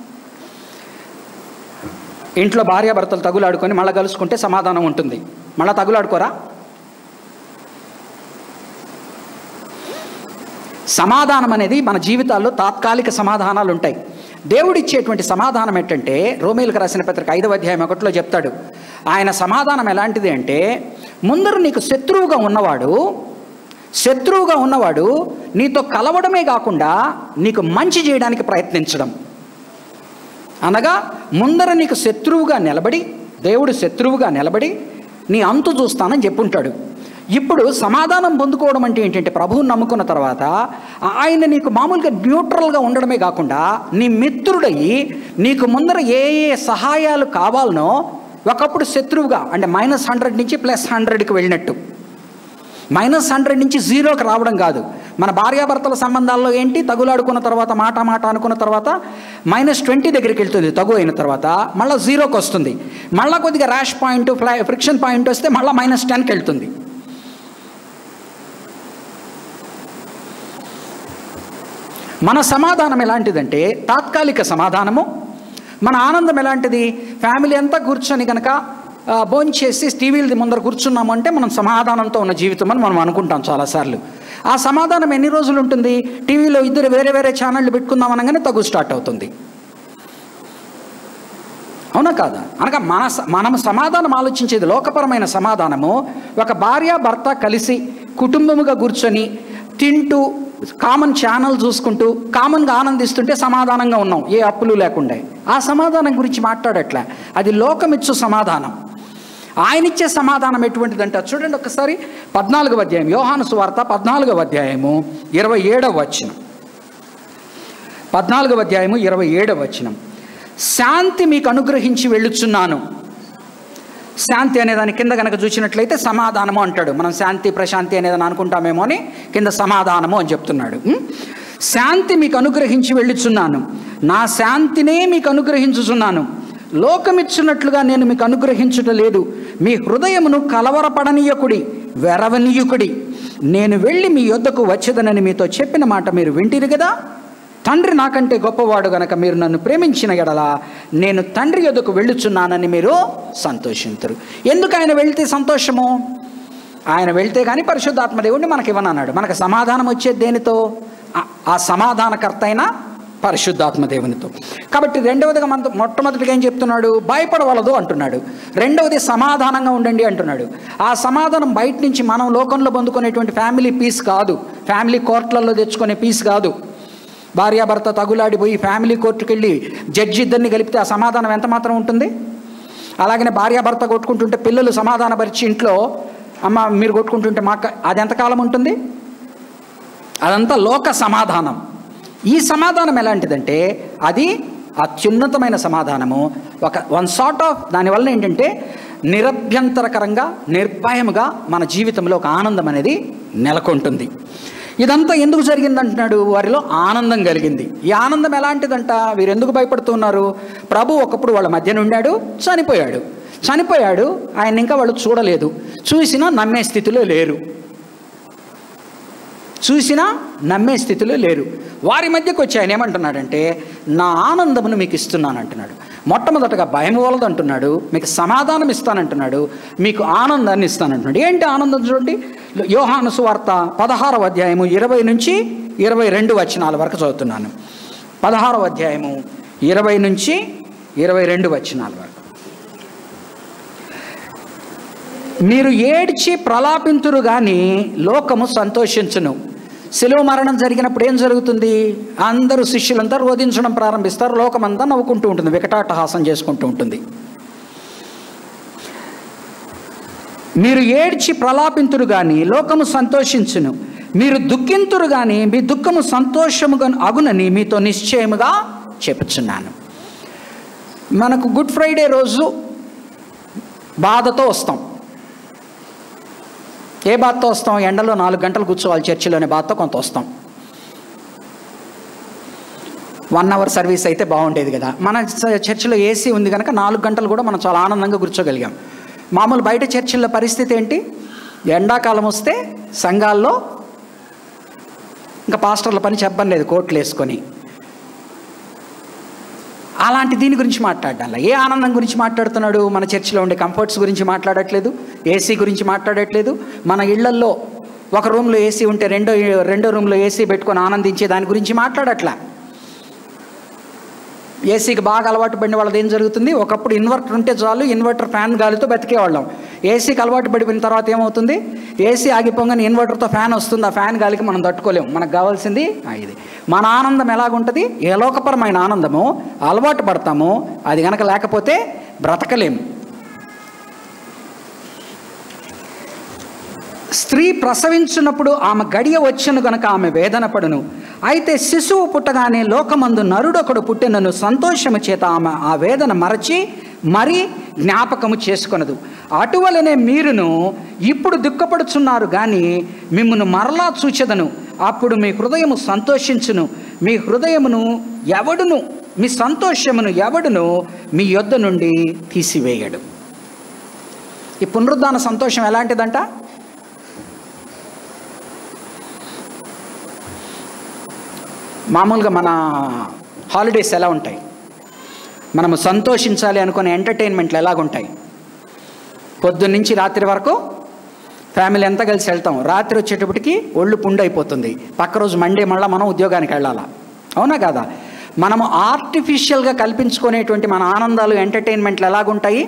ఇంట్లో భార్యాభర్తలు తగులాడుకొని మళ్ళీ కలుసుకుంటే సమాధానం ఉంటుంది మళ్ళీ తగులాడుకోరా సమాధానం అనేది మన జీవితాల్లో తాత్కాలిక సమాధానాలు ఉంటాయి దేవుడిచ్చేటువంటి సమాధానం ఏంటంటే రోమేలకు రాసిన పత్రిక ఐదవ అధ్యాయం ఒకటిలో చెప్తాడు ఆయన సమాధానం ఎలాంటిది అంటే ముందర నీకు శత్రువుగా ఉన్నవాడు శత్రువుగా ఉన్నవాడు నీతో కలవడమే కాకుండా నీకు మంచి చేయడానికి ప్రయత్నించడం అనగా ముందర నీకు శత్రువుగా నిలబడి దేవుడు శత్రువుగా నిలబడి నీ అంతు చూస్తానని చెప్పుంటాడు ఇప్పుడు సమాధానం పొందుకోవడం అంటే ఏంటంటే ప్రభువుని నమ్ముకున్న తర్వాత ఆయన నీకు మామూలుగా న్యూట్రల్గా ఉండడమే కాకుండా నీ మిత్రుడయ్యి నీకు ముందర ఏ ఏ సహాయాలు కావాలనో ఒకప్పుడు శత్రువుగా అంటే మైనస్ హండ్రెడ్ నుంచి ప్లస్ హండ్రెడ్కి వెళ్ళినట్టు మైనస్ హండ్రెడ్ నుంచి జీరోకి రావడం కాదు మన భార్యాభర్తల సంబంధాల్లో ఏంటి తగులాడుకున్న తర్వాత మాట మాట అనుకున్న తర్వాత మైనస్ ట్వంటీ దగ్గరికి వెళ్తుంది తగు అయిన తర్వాత మళ్ళీ జీరోకి వస్తుంది మళ్ళీ కొద్దిగా rash point fly friction point వస్తే మళ్ళీ మైనస్ టెన్కి వెళ్తుంది మన సమాధానం ఎలాంటిదంటే తాత్కాలిక సమాధానము మన ఆనందం ఎలాంటిది ఫ్యామిలీ అంతా కూర్చొని కనుక భోంచేసి టీవీల ముందర కూర్చున్నాము అంటే మనం సమాధానంతో ఉన్న జీవితం అని మనం అనుకుంటాం చాలాసార్లు ఆ సమాధానం ఎన్ని రోజులు ఉంటుంది టీవీలో ఇద్దరు వేరే వేరే ఛానళ్ళు పెట్టుకుందాం అనగానే తగు స్టార్ట్ అవుతుంది అవునా కాదా అనగా మన స- మనం సమాధానం ఆలోచించేది లోకపరమైన సమాధానము ఒక భార్య భర్త కలిసి కుటుంబముగా కూర్చొని తింటూ కామన్ ఛానల్ చూసుకుంటూ కామన్గా ఆనందిస్తుంటే సమాధానంగా ఉన్నాం ఏ అప్పులు లేకుండా ఆ సమాధానం గురించి మాట్లాడట్లే అది లోకమిచ్చు సమాధానం ఆయన ఇచ్చే సమాధానం ఎటువంటిదంటే చూడండి ఒకసారి పద్నాలుగవ అధ్యాయం యోహాను సువార్త పద్నాలుగవ అధ్యాయము ఇరవై ఏడవ వచనం పద్నాలుగవ అధ్యాయము ఇరవై ఏడవ వచనం శాంతి మీకు అనుగ్రహించి వెళ్ళుచున్నాను శాంతి అనే దాని కింద కనుక చూసినట్లయితే సమాధానము అంటాడు మనం శాంతి ప్రశాంతి అనేదాన్ని అనుకుంటామేమో అని కింద సమాధానము అని చెప్తున్నాడు ఉం? శాంతి మీకు అనుగ్రహించి వెళ్ళుచున్నాను నా శాంతినే మీకు అనుగ్రహించుచున్నాను లోకమిచ్చున్నట్లుగా నేను మీకు అనుగ్రహించుట లేదు మీ హృదయమును కలవరపడనీయకుడి వెరవనీయుకుడి నేను వెళ్ళి మీ యొద్దకు వచ్చేదనని మీతో చెప్పిన మాట మీరు వింటిరు కదా తండ్రి నాకంటే గొప్పవాడు గనక మీరు నన్ను ప్రేమించిన ఎడల నేను తండ్రి యొద్దకు వెళ్ళుచున్నానని మీరు సంతోషించరు ఎందుకు ఆయన వెళ్తే సంతోషము ఆయన వెళ్తే కానీ పరిశుద్ధాత్మ దేవుడిని మనకి ఇవ్వనన్నాడు మనకు సమాధానం వచ్చేది దేనితో ఆ- ఆ సమాధానకర్త అయిన పరిశుద్ధాత్మ దేవునితో కాబట్టి రెండవదిగా మన మొట్టమొదటిగా ఏం చెప్తున్నాడు భయపడవలదు అంటున్నాడు రెండవది సమాధానంగా ఉండండి అంటున్నాడు ఆ సమాధానం బయట నుంచి మనం లోకంలో పొందుకునేటువంటి ఫ్యామిలీ పీస్ కాదు ఫ్యామిలీ కోర్టులలో తెచ్చుకునే పీస్ కాదు భార్యాభర్త తగులాడిపోయి ఫ్యామిలీ కోర్టుకు వెళ్ళి జడ్జి ఇద్దరిని కలిపితే ఆ సమాధానం ఎంత మాత్రం ఉంటుంది అలాగనే భార్యాభర్త కొట్టుకుంటుంటే పిల్లలు సమాధానపరిచి ఇంట్లో అమ్మ మీరు కొట్టుకుంటుంటే మాకు అది ఎంతకాలం ఉంటుంది అదంతా లోక సమాధానం ఈ సమాధానం ఎలాంటిదంటే అది అత్యున్నతమైన సమాధానము ఒక వన్ సార్ట్ ఆఫ్ దానివల్ల ఏంటంటే నిరభ్యంతరకరంగా నిర్భయముగా మన జీవితంలో ఒక ఆనందం అనేది నెలకొంటుంది ఇదంతా ఎందుకు జరిగిందంటున్నాడు వారిలో ఆనందం కలిగింది ఈ ఆనందం ఎలాంటిదంట వీరు ఎందుకు భయపడుతున్నారు ప్రభు ఒకప్పుడు వాళ్ళ మధ్యన ఉండాడు చనిపోయాడు చనిపోయాడు ఆయన ఇంకా వాళ్ళు చూడలేదు చూసినా నమ్మే స్థితిలో లేరు చూసినా నమ్మే స్థితిలో లేరు వారి మధ్యకు వచ్చి ఆయన ఏమంటున్నాడంటే నా ఆనందమును మీకు ఇస్తున్నాను అంటున్నాడు మొట్టమొదటగా భయం వలదు అంటున్నాడు మీకు సమాధానం ఇస్తానంటున్నాడు మీకు ఆనందాన్ని ఇస్తానంటున్నాడు ఏంటి ఆనందం చూడండి యోహాను సువార్త పదహారవ అధ్యాయము ఇరవై నుంచి ఇరవై రెండు వచనాల వరకు చదువుతున్నాను పదహారవ అధ్యాయము ఇరవై నుంచి ఇరవై రెండు వచనాల వరకు మీరు ఏడ్చి ప్రలాపింతురు కానీ లోకము సంతోషించును శిలువ మరణం జరిగినప్పుడు ఏం జరుగుతుంది అందరూ శిష్యులంతా రోధించడం ప్రారంభిస్తారు లోకమంతా నవ్వుకుంటూ ఉంటుంది వికటాటహాసం చేసుకుంటూ ఉంటుంది మీరు ఏడ్చి ప్రలాపింతురు కానీ లోకము సంతోషించును మీరు దుఃఖింతురు కానీ మీ దుఃఖము సంతోషముగా అగునని మీతో నిశ్చయముగా చెప్పుచున్నాను మనకు గుడ్ ఫ్రైడే రోజు బాధతో వస్తాం ఏ బాధతో వస్తాం ఎండలో నాలుగు గంటలు కూర్చోవాలి చర్చిలోనే బాధతో కొంత వస్తాం వన్ అవర్ సర్వీస్ అయితే బాగుండేది కదా మన చ- చర్చిలో ఏసీ ఉంది కనుక నాలుగు గంటలు కూడా మనం చాలా ఆనందంగా కూర్చోగలిగాం మామూలు బయట చర్చిల్లో పరిస్థితి ఏంటి ఎండాకాలం వస్తే సంఘాల్లో ఇంకా పాస్టర్ల పని చెప్పని లేదు కోట్లు వేసుకొని అలాంటి దీని గురించి మాట్లాడాల ఏ ఆనందం గురించి మాట్లాడుతున్నాడు మన చర్చిలో ఉండే కంఫర్ట్స్ గురించి మాట్లాడట్లేదు ఏసీ గురించి మాట్లాడట్లేదు మన ఇళ్లల్లో ఒక రూమ్లో ఏసీ ఉంటే రెండో రెండో రూమ్లో ఏసీ పెట్టుకొని ఆనందించే దాని గురించి మాట్లాడట్లా ఏసీకి బాగా అలవాటు పడిన వాళ్ళది ఏం జరుగుతుంది ఒకప్పుడు ఇన్వర్టర్ ఉంటే చాలు ఇన్వర్టర్ ఫ్యాన్ గాలితో బతికేవాళ్ళం ఏసీకి అలవాటు పడిపోయిన తర్వాత ఏమవుతుంది ఏసీ ఆగిపోగానే ఇన్వర్టర్తో ఫ్యాన్ వస్తుంది ఆ ఫ్యాన్ గాలికి మనం తట్టుకోలేము మనకు కావాల్సింది ఆ ఇది మన ఆనందం ఎలాగుంటుంది ఏ లోకపరమైన ఆనందము అలవాటు పడతాము అది గనక లేకపోతే బ్రతకలేము స్త్రీ ప్రసవించినప్పుడు ఆమె గడియ వచ్చను గనక ఆమె వేదన పడును అయితే శిశువు పుట్టగానే లోకమందు నరుడొకడు పుట్టినను సంతోషము చేత ఆమె ఆ వేదన మరచి మరి జ్ఞాపకము చేసుకొనదు అటువలనే మీరును ఇప్పుడు దుఃఖపడుచున్నారు కానీ మిమ్మను మరలా చూచెదను అప్పుడు మీ హృదయము సంతోషించును మీ హృదయమును ఎవడును మీ సంతోషమును ఎవడును మీ యొద్ద నుండి తీసివేయడు ఈ పునరుద్ధాన సంతోషం ఎలాంటిదంట మామూలుగా మన హాలిడేస్ ఎలా ఉంటాయి మనము సంతోషించాలి అనుకునే ఎంటర్టైన్మెంట్లు ఎలాగుంటాయి పొద్దున్నుంచి రాత్రి వరకు ఫ్యామిలీ ఎంత కలిసి వెళ్తాం రాత్రి వచ్చేటప్పటికి ఒళ్ళు పుండు అయిపోతుంది పక్క రోజు మండే మళ్ళీ మనం ఉద్యోగానికి వెళ్ళాలా అవునా కాదా మనము ఆర్టిఫిషియల్గా కల్పించుకునేటువంటి మన ఆనందాలు ఎంటర్టైన్మెంట్లు ఎలాగుంటాయి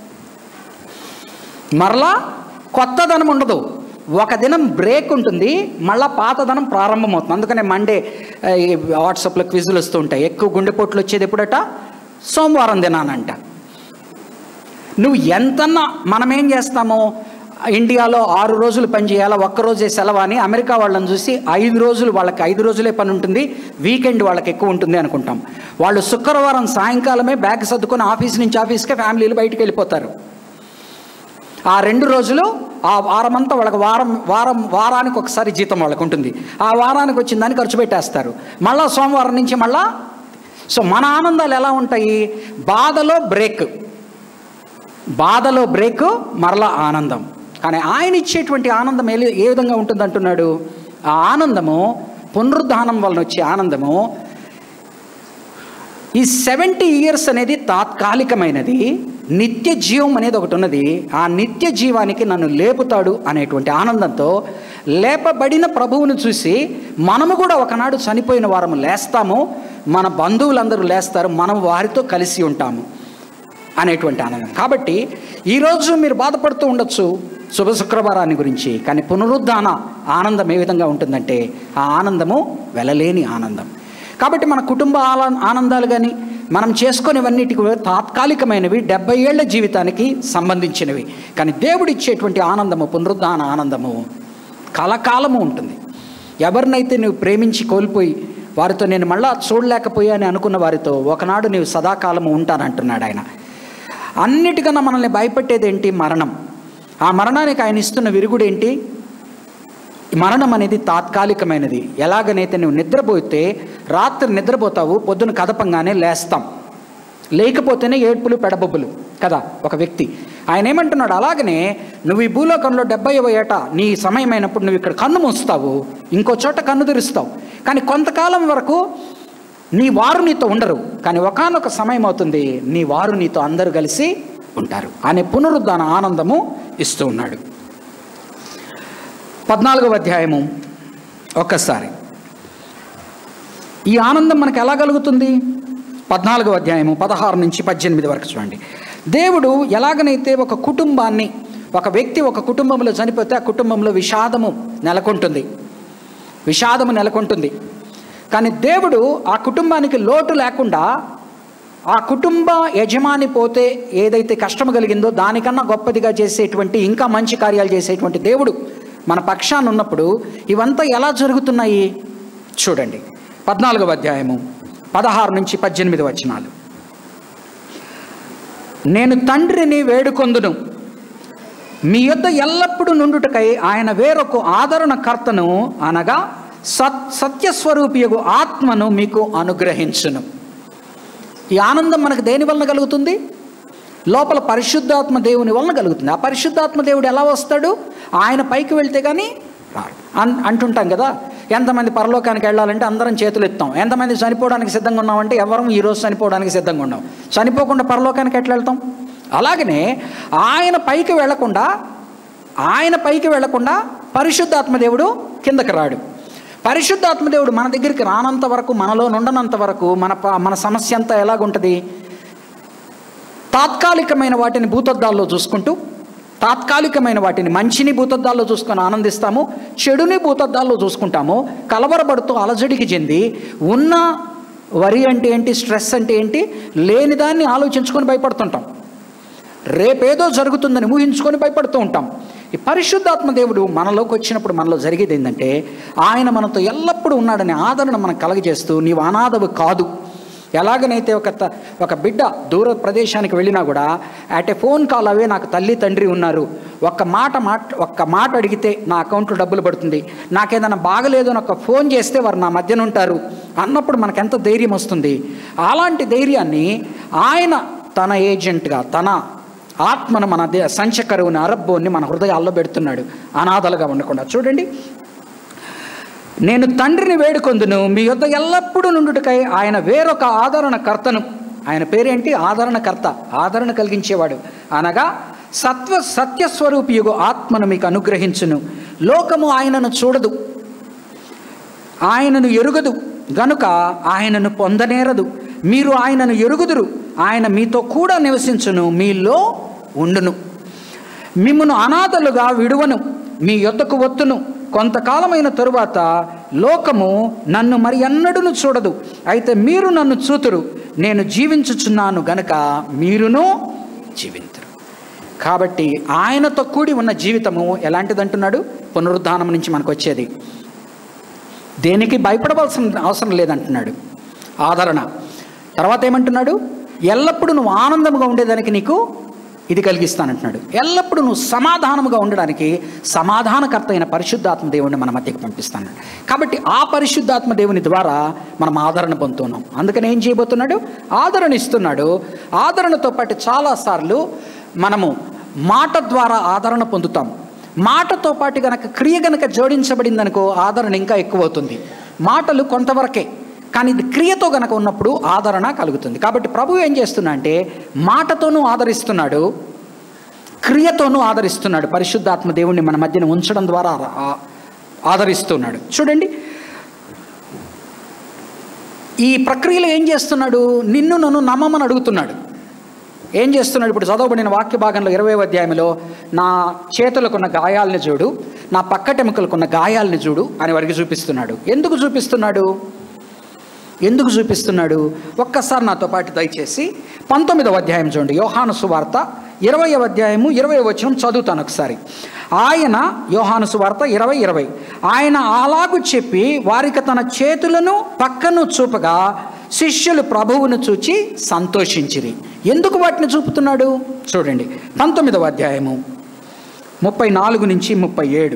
మరలా కొత్తదనం ఉండదు ఒక దినం బ్రేక్ ఉంటుంది మళ్ళా పాతదనం ప్రారంభమవుతుంది అందుకనే మండే ఆ, ఈ వాట్సాప్లో క్విజులు వస్తూ ఉంటాయి ఎక్కువ గుండెపోట్లు వచ్చేది ఎప్పుడట సోమవారం దినానంట నువ్వు ఎంతన్నా మనం ఏం చేస్తామో ఇండియాలో ఆరు రోజులు పని చేయాలా ఒక్కరోజే సెలవు అని అమెరికా వాళ్ళని చూసి ఐదు రోజులు వాళ్ళకి ఐదు రోజులే పని ఉంటుంది వీకెండ్ వాళ్ళకి ఎక్కువ ఉంటుంది అనుకుంటాం వాళ్ళు శుక్రవారం సాయంకాలమే బ్యాగ్ సర్దుకొని ఆఫీస్ నుంచి ఆఫీస్కే ఫ్యామిలీలు బయటికి వెళ్ళిపోతారు ఆ రెండు రోజులు ఆ వారం అంతా వాళ్ళకి వారం వారం వారానికి ఒకసారి జీతం వాళ్ళకు ఉంటుంది ఆ వారానికి వచ్చిన దాన్ని ఖర్చు పెట్టేస్తారు మళ్ళా సోమవారం నుంచి మళ్ళా సో మన ఆనందాలు ఎలా ఉంటాయి బాధలో బ్రేక్ బాధలో బ్రేక్ మరలా ఆనందం కానీ ఆయన ఇచ్చేటువంటి ఆనందం ఏ ఏ విధంగా ఉంటుంది అంటున్నాడు ఆ ఆనందము పునరుద్ధానం వలన వచ్చే ఆనందము ఈ సెవెంటీ ఇయర్స్ అనేది తాత్కాలికమైనది నిత్య జీవం అనేది ఒకటి ఉన్నది ఆ నిత్య జీవానికి నన్ను లేపుతాడు అనేటువంటి ఆనందంతో లేపబడిన ప్రభువును చూసి మనము కూడా ఒకనాడు చనిపోయిన వారము లేస్తాము మన బంధువులందరూ లేస్తారు మనం వారితో కలిసి ఉంటాము అనేటువంటి ఆనందం కాబట్టి ఈరోజు మీరు బాధపడుతూ ఉండొచ్చు శుభ శుక్రవారాన్ని గురించి కానీ పునరుద్ధాన ఆనందం ఏ విధంగా ఉంటుందంటే ఆ ఆనందము వెలలేని ఆనందం కాబట్టి మన కుటుంబ ఆల- ఆనందాలు కానీ మనం చేసుకునేవన్నిటికి కూడా తాత్కాలికమైనవి డెబ్బై ఏళ్ల జీవితానికి సంబంధించినవి కానీ దేవుడు ఇచ్చేటువంటి ఆనందము పునరుద్ధాన ఆనందము కలకాలము ఉంటుంది ఎవరినైతే నువ్వు ప్రేమించి కోల్పోయి వారితో నేను మళ్ళా చూడలేకపోయాని అనుకున్న వారితో ఒకనాడు నీవు సదాకాలము ఉంటానంటున్నాడు ఆయన అన్నిటికన్నా మనల్ని భయపెట్టేది ఏంటి మరణం ఆ మరణానికి ఆయన ఇస్తున్న విరుగుడేంటి మరణం అనేది తాత్కాలికమైనది ఎలాగనైతే నువ్వు నిద్రపోతే రాత్రి నిద్రపోతావు పొద్దున కదపంగానే లేస్తాం లేకపోతేనే ఏడ్పులు పెడబొబ్బులు కదా ఒక వ్యక్తి ఆయన ఏమంటున్నాడు అలాగనే నువ్వు ఈ భూలోకంలో డెబ్బై ఏట నీ సమయమైనప్పుడు నువ్వు ఇక్కడ కన్ను మూస్తావు ఇంకో చోట కన్ను తెరుస్తావు కానీ కొంతకాలం వరకు నీ వారు నీతో ఉండరు కానీ ఒకానొక సమయం అవుతుంది నీ వారు నీతో అందరూ కలిసి ఉంటారు అనే పునరుద్ధాన ఆనందము ఇస్తూ ఉన్నాడు పద్నాలుగవ అధ్యాయము ఒక్కసారి ఈ ఆనందం మనకు ఎలా కలుగుతుంది పద్నాలుగవ అధ్యాయము పదహారు నుంచి పద్దెనిమిది వరకు చూడండి దేవుడు ఎలాగనైతే ఒక కుటుంబాన్ని ఒక వ్యక్తి ఒక కుటుంబంలో చనిపోతే ఆ కుటుంబంలో విషాదము నెలకొంటుంది విషాదము నెలకొంటుంది కానీ దేవుడు ఆ కుటుంబానికి లోటు లేకుండా ఆ కుటుంబ యజమాని పోతే ఏదైతే కష్టం కలిగిందో దానికన్నా గొప్పదిగా చేసేటువంటి ఇంకా మంచి కార్యాలు చేసేటువంటి దేవుడు మన పక్షాన ఉన్నప్పుడు ఇవంతా ఎలా జరుగుతున్నాయి చూడండి పద్నాలుగవ అధ్యాయము పదహారు నుంచి పద్దెనిమిది వచనాలు నేను తండ్రిని వేడుకొందును మీ యొద్ద ఎల్లప్పుడూ నుండుటకై ఆయన వేరొక ఆదరణకర్తను అనగా సత్ సత్యస్వరూపియగు ఆత్మను మీకు అనుగ్రహించును ఈ ఆనందం మనకు దేని వలన కలుగుతుంది లోపల పరిశుద్ధాత్మ దేవుని వలన కలుగుతుంది ఆ పరిశుద్ధాత్మ దేవుడు ఎలా వస్తాడు ఆయన పైకి వెళ్తే కానీ రాడు అన్ అంటుంటాం కదా ఎంతమంది పరలోకానికి వెళ్ళాలంటే అందరం చేతులు ఎత్తాం ఎంతమంది చనిపోవడానికి సిద్ధంగా ఉన్నామంటే ఎవరం ఈరోజు చనిపోవడానికి సిద్ధంగా ఉన్నాం చనిపోకుండా పరలోకానికి ఎట్లా వెళ్తాం అలాగనే ఆయన పైకి వెళ్లకుండా ఆయన పైకి వెళ్లకుండా పరిశుద్ధాత్మ దేవుడు కిందకి రాడు పరిశుద్ధాత్మ దేవుడు మన దగ్గరికి రానంత వరకు మనలో నుండనంత వరకు మన ప- మన సమస్య అంతా ఎలాగుంటుంది తాత్కాలికమైన వాటిని భూతద్దాల్లో చూసుకుంటూ తాత్కాలికమైన వాటిని మంచిని భూతద్దాల్లో చూసుకొని ఆనందిస్తాము చెడుని భూతద్దాల్లో చూసుకుంటాము కలవరపడుతూ అలజడికి చెంది ఉన్న వరి అంటే ఏంటి స్ట్రెస్ అంటే ఏంటి లేని దాన్ని ఆలోచించుకొని భయపడుతుంటాం రేపేదో జరుగుతుందని ఊహించుకొని భయపడుతూ ఉంటాం ఈ పరిశుద్ధాత్మ దేవుడు మనలోకి వచ్చినప్పుడు మనలో జరిగేది ఏంటంటే ఆయన మనతో ఎల్లప్పుడూ ఉన్నాడనే ఆదరణ మనకు కలగజేస్తూ నీవు అనాథవు కాదు ఎలాగనైతే ఒక త- ఒక బిడ్డ దూర ప్రదేశానికి వెళ్ళినా కూడా at a phone call away నాకు తల్లి తండ్రి ఉన్నారు ఒక్క మాట మాట ఒక్క మాట అడిగితే నా అకౌంట్లో డబ్బులు పడుతుంది నాకేదైనా బాగలేదు అని ఒక ఫోన్ చేస్తే వారు నా మధ్యన ఉంటారు అన్నప్పుడు మనకు ఎంత ధైర్యం వస్తుంది అలాంటి ధైర్యాన్ని ఆయన తన ఏజెంట్గా తన ఆత్మను మన దే సంచకరువుని అరబ్బోని మన హృదయాల్లో పెడుతున్నాడు అనాథలుగా ఉండకుండా చూడండి నేను తండ్రిని వేడుకొందును మీ యొద్ద ఎల్లప్పుడూ నుండుటకై ఆయన వేరొక ఆదరణకర్తను ఆయన పేరేంటి ఆదరణకర్త ఆదరణ కలిగించేవాడు అనగా సత్వ సత్యస్వరూపియుగు ఆత్మను మీకు అనుగ్రహించును లోకము ఆయనను చూడదు ఆయనను ఎరుగదు గనుక ఆయనను పొందనేరదు మీరు ఆయనను ఎరుగుదురు ఆయన మీతో కూడా నివసించును మీలో ఉండును మిమ్మును అనాథలుగా విడువను మీ యొద్దకు వత్తును కొంతకాలమైన తరువాత లోకము నన్ను మరి ఎన్నడూను చూడదు అయితే మీరు నన్ను చూతురు నేను జీవించుచున్నాను గనుక మీరును జీవించరు కాబట్టి ఆయనతో కూడి ఉన్న జీవితము ఎలాంటిదంటున్నాడు పునరుద్ధానం నుంచి మనకు వచ్చేది దేనికి భయపడవలసిన అవసరం లేదంటున్నాడు ఆదరణ తర్వాత ఏమంటున్నాడు ఎల్లప్పుడూ నువ్వు ఆనందముగా ఉండేదానికి నీకు ఇది కలిగిస్తానంటున్నాడు ఎల్లప్పుడూ నువ్వు సమాధానముగా ఉండడానికి సమాధానకర్త అయిన పరిశుద్ధాత్మ దేవుడిని మన మధ్యకి పంపిస్తాను కాబట్టి ఆ పరిశుద్ధాత్మ దేవుని ద్వారా మనం ఆదరణ పొందుతున్నాం అందుకని ఏం చేయబోతున్నాడు ఆదరణ ఇస్తున్నాడు ఆదరణతో పాటు చాలాసార్లు మనము మాట ద్వారా ఆదరణ పొందుతాం మాటతో పాటు గనక క్రియ గనక జోడించబడింది అనుకో ఆదరణ ఇంకా ఎక్కువ అవుతుంది మాటలు కొంతవరకే కానీ ఇది క్రియతో గనక ఉన్నప్పుడు ఆదరణ కలుగుతుంది కాబట్టి ప్రభు ఏం చేస్తున్నా అంటే మాటతోనూ ఆదరిస్తున్నాడు క్రియతోనూ ఆదరిస్తున్నాడు పరిశుద్ధాత్మ దేవుణ్ణి మన మధ్యన ఉంచడం ద్వారా ఆ- ఆదరిస్తున్నాడు చూడండి ఈ ప్రక్రియలో ఏం చేస్తున్నాడు నిన్ను నన్ను నమ్మమని అడుగుతున్నాడు ఏం చేస్తున్నాడు ఇప్పుడు చదవబడిన వాక్య భాగంలో ఇరవై అధ్యాయంలో నా చేతులకున్న గాయాలని చూడు నా పక్కటెముకలకున్న గాయాలని చూడు అని వారికి చూపిస్తున్నాడు ఎందుకు చూపిస్తున్నాడు ఎందుకు చూపిస్తున్నాడు ఒక్కసారి నాతో పాటు దయచేసి పంతొమ్మిదవ అధ్యాయం చూడండి యోహాను సువార్త ఇరవై అధ్యాయము ఇరవై వచనం చదువుతాను ఒకసారి ఆయన యోహాను సువార్త ఇరవై ఇరవై ఆయన అలాగు చెప్పి వారికి తన చేతులను పక్కను చూపగా శిష్యులు ప్రభువును చూచి సంతోషించిరి ఎందుకు వాటిని చూపుతున్నాడు చూడండి పంతొమ్మిదవ అధ్యాయము ముప్పై నాలుగు నుంచి ముప్పై ఏడు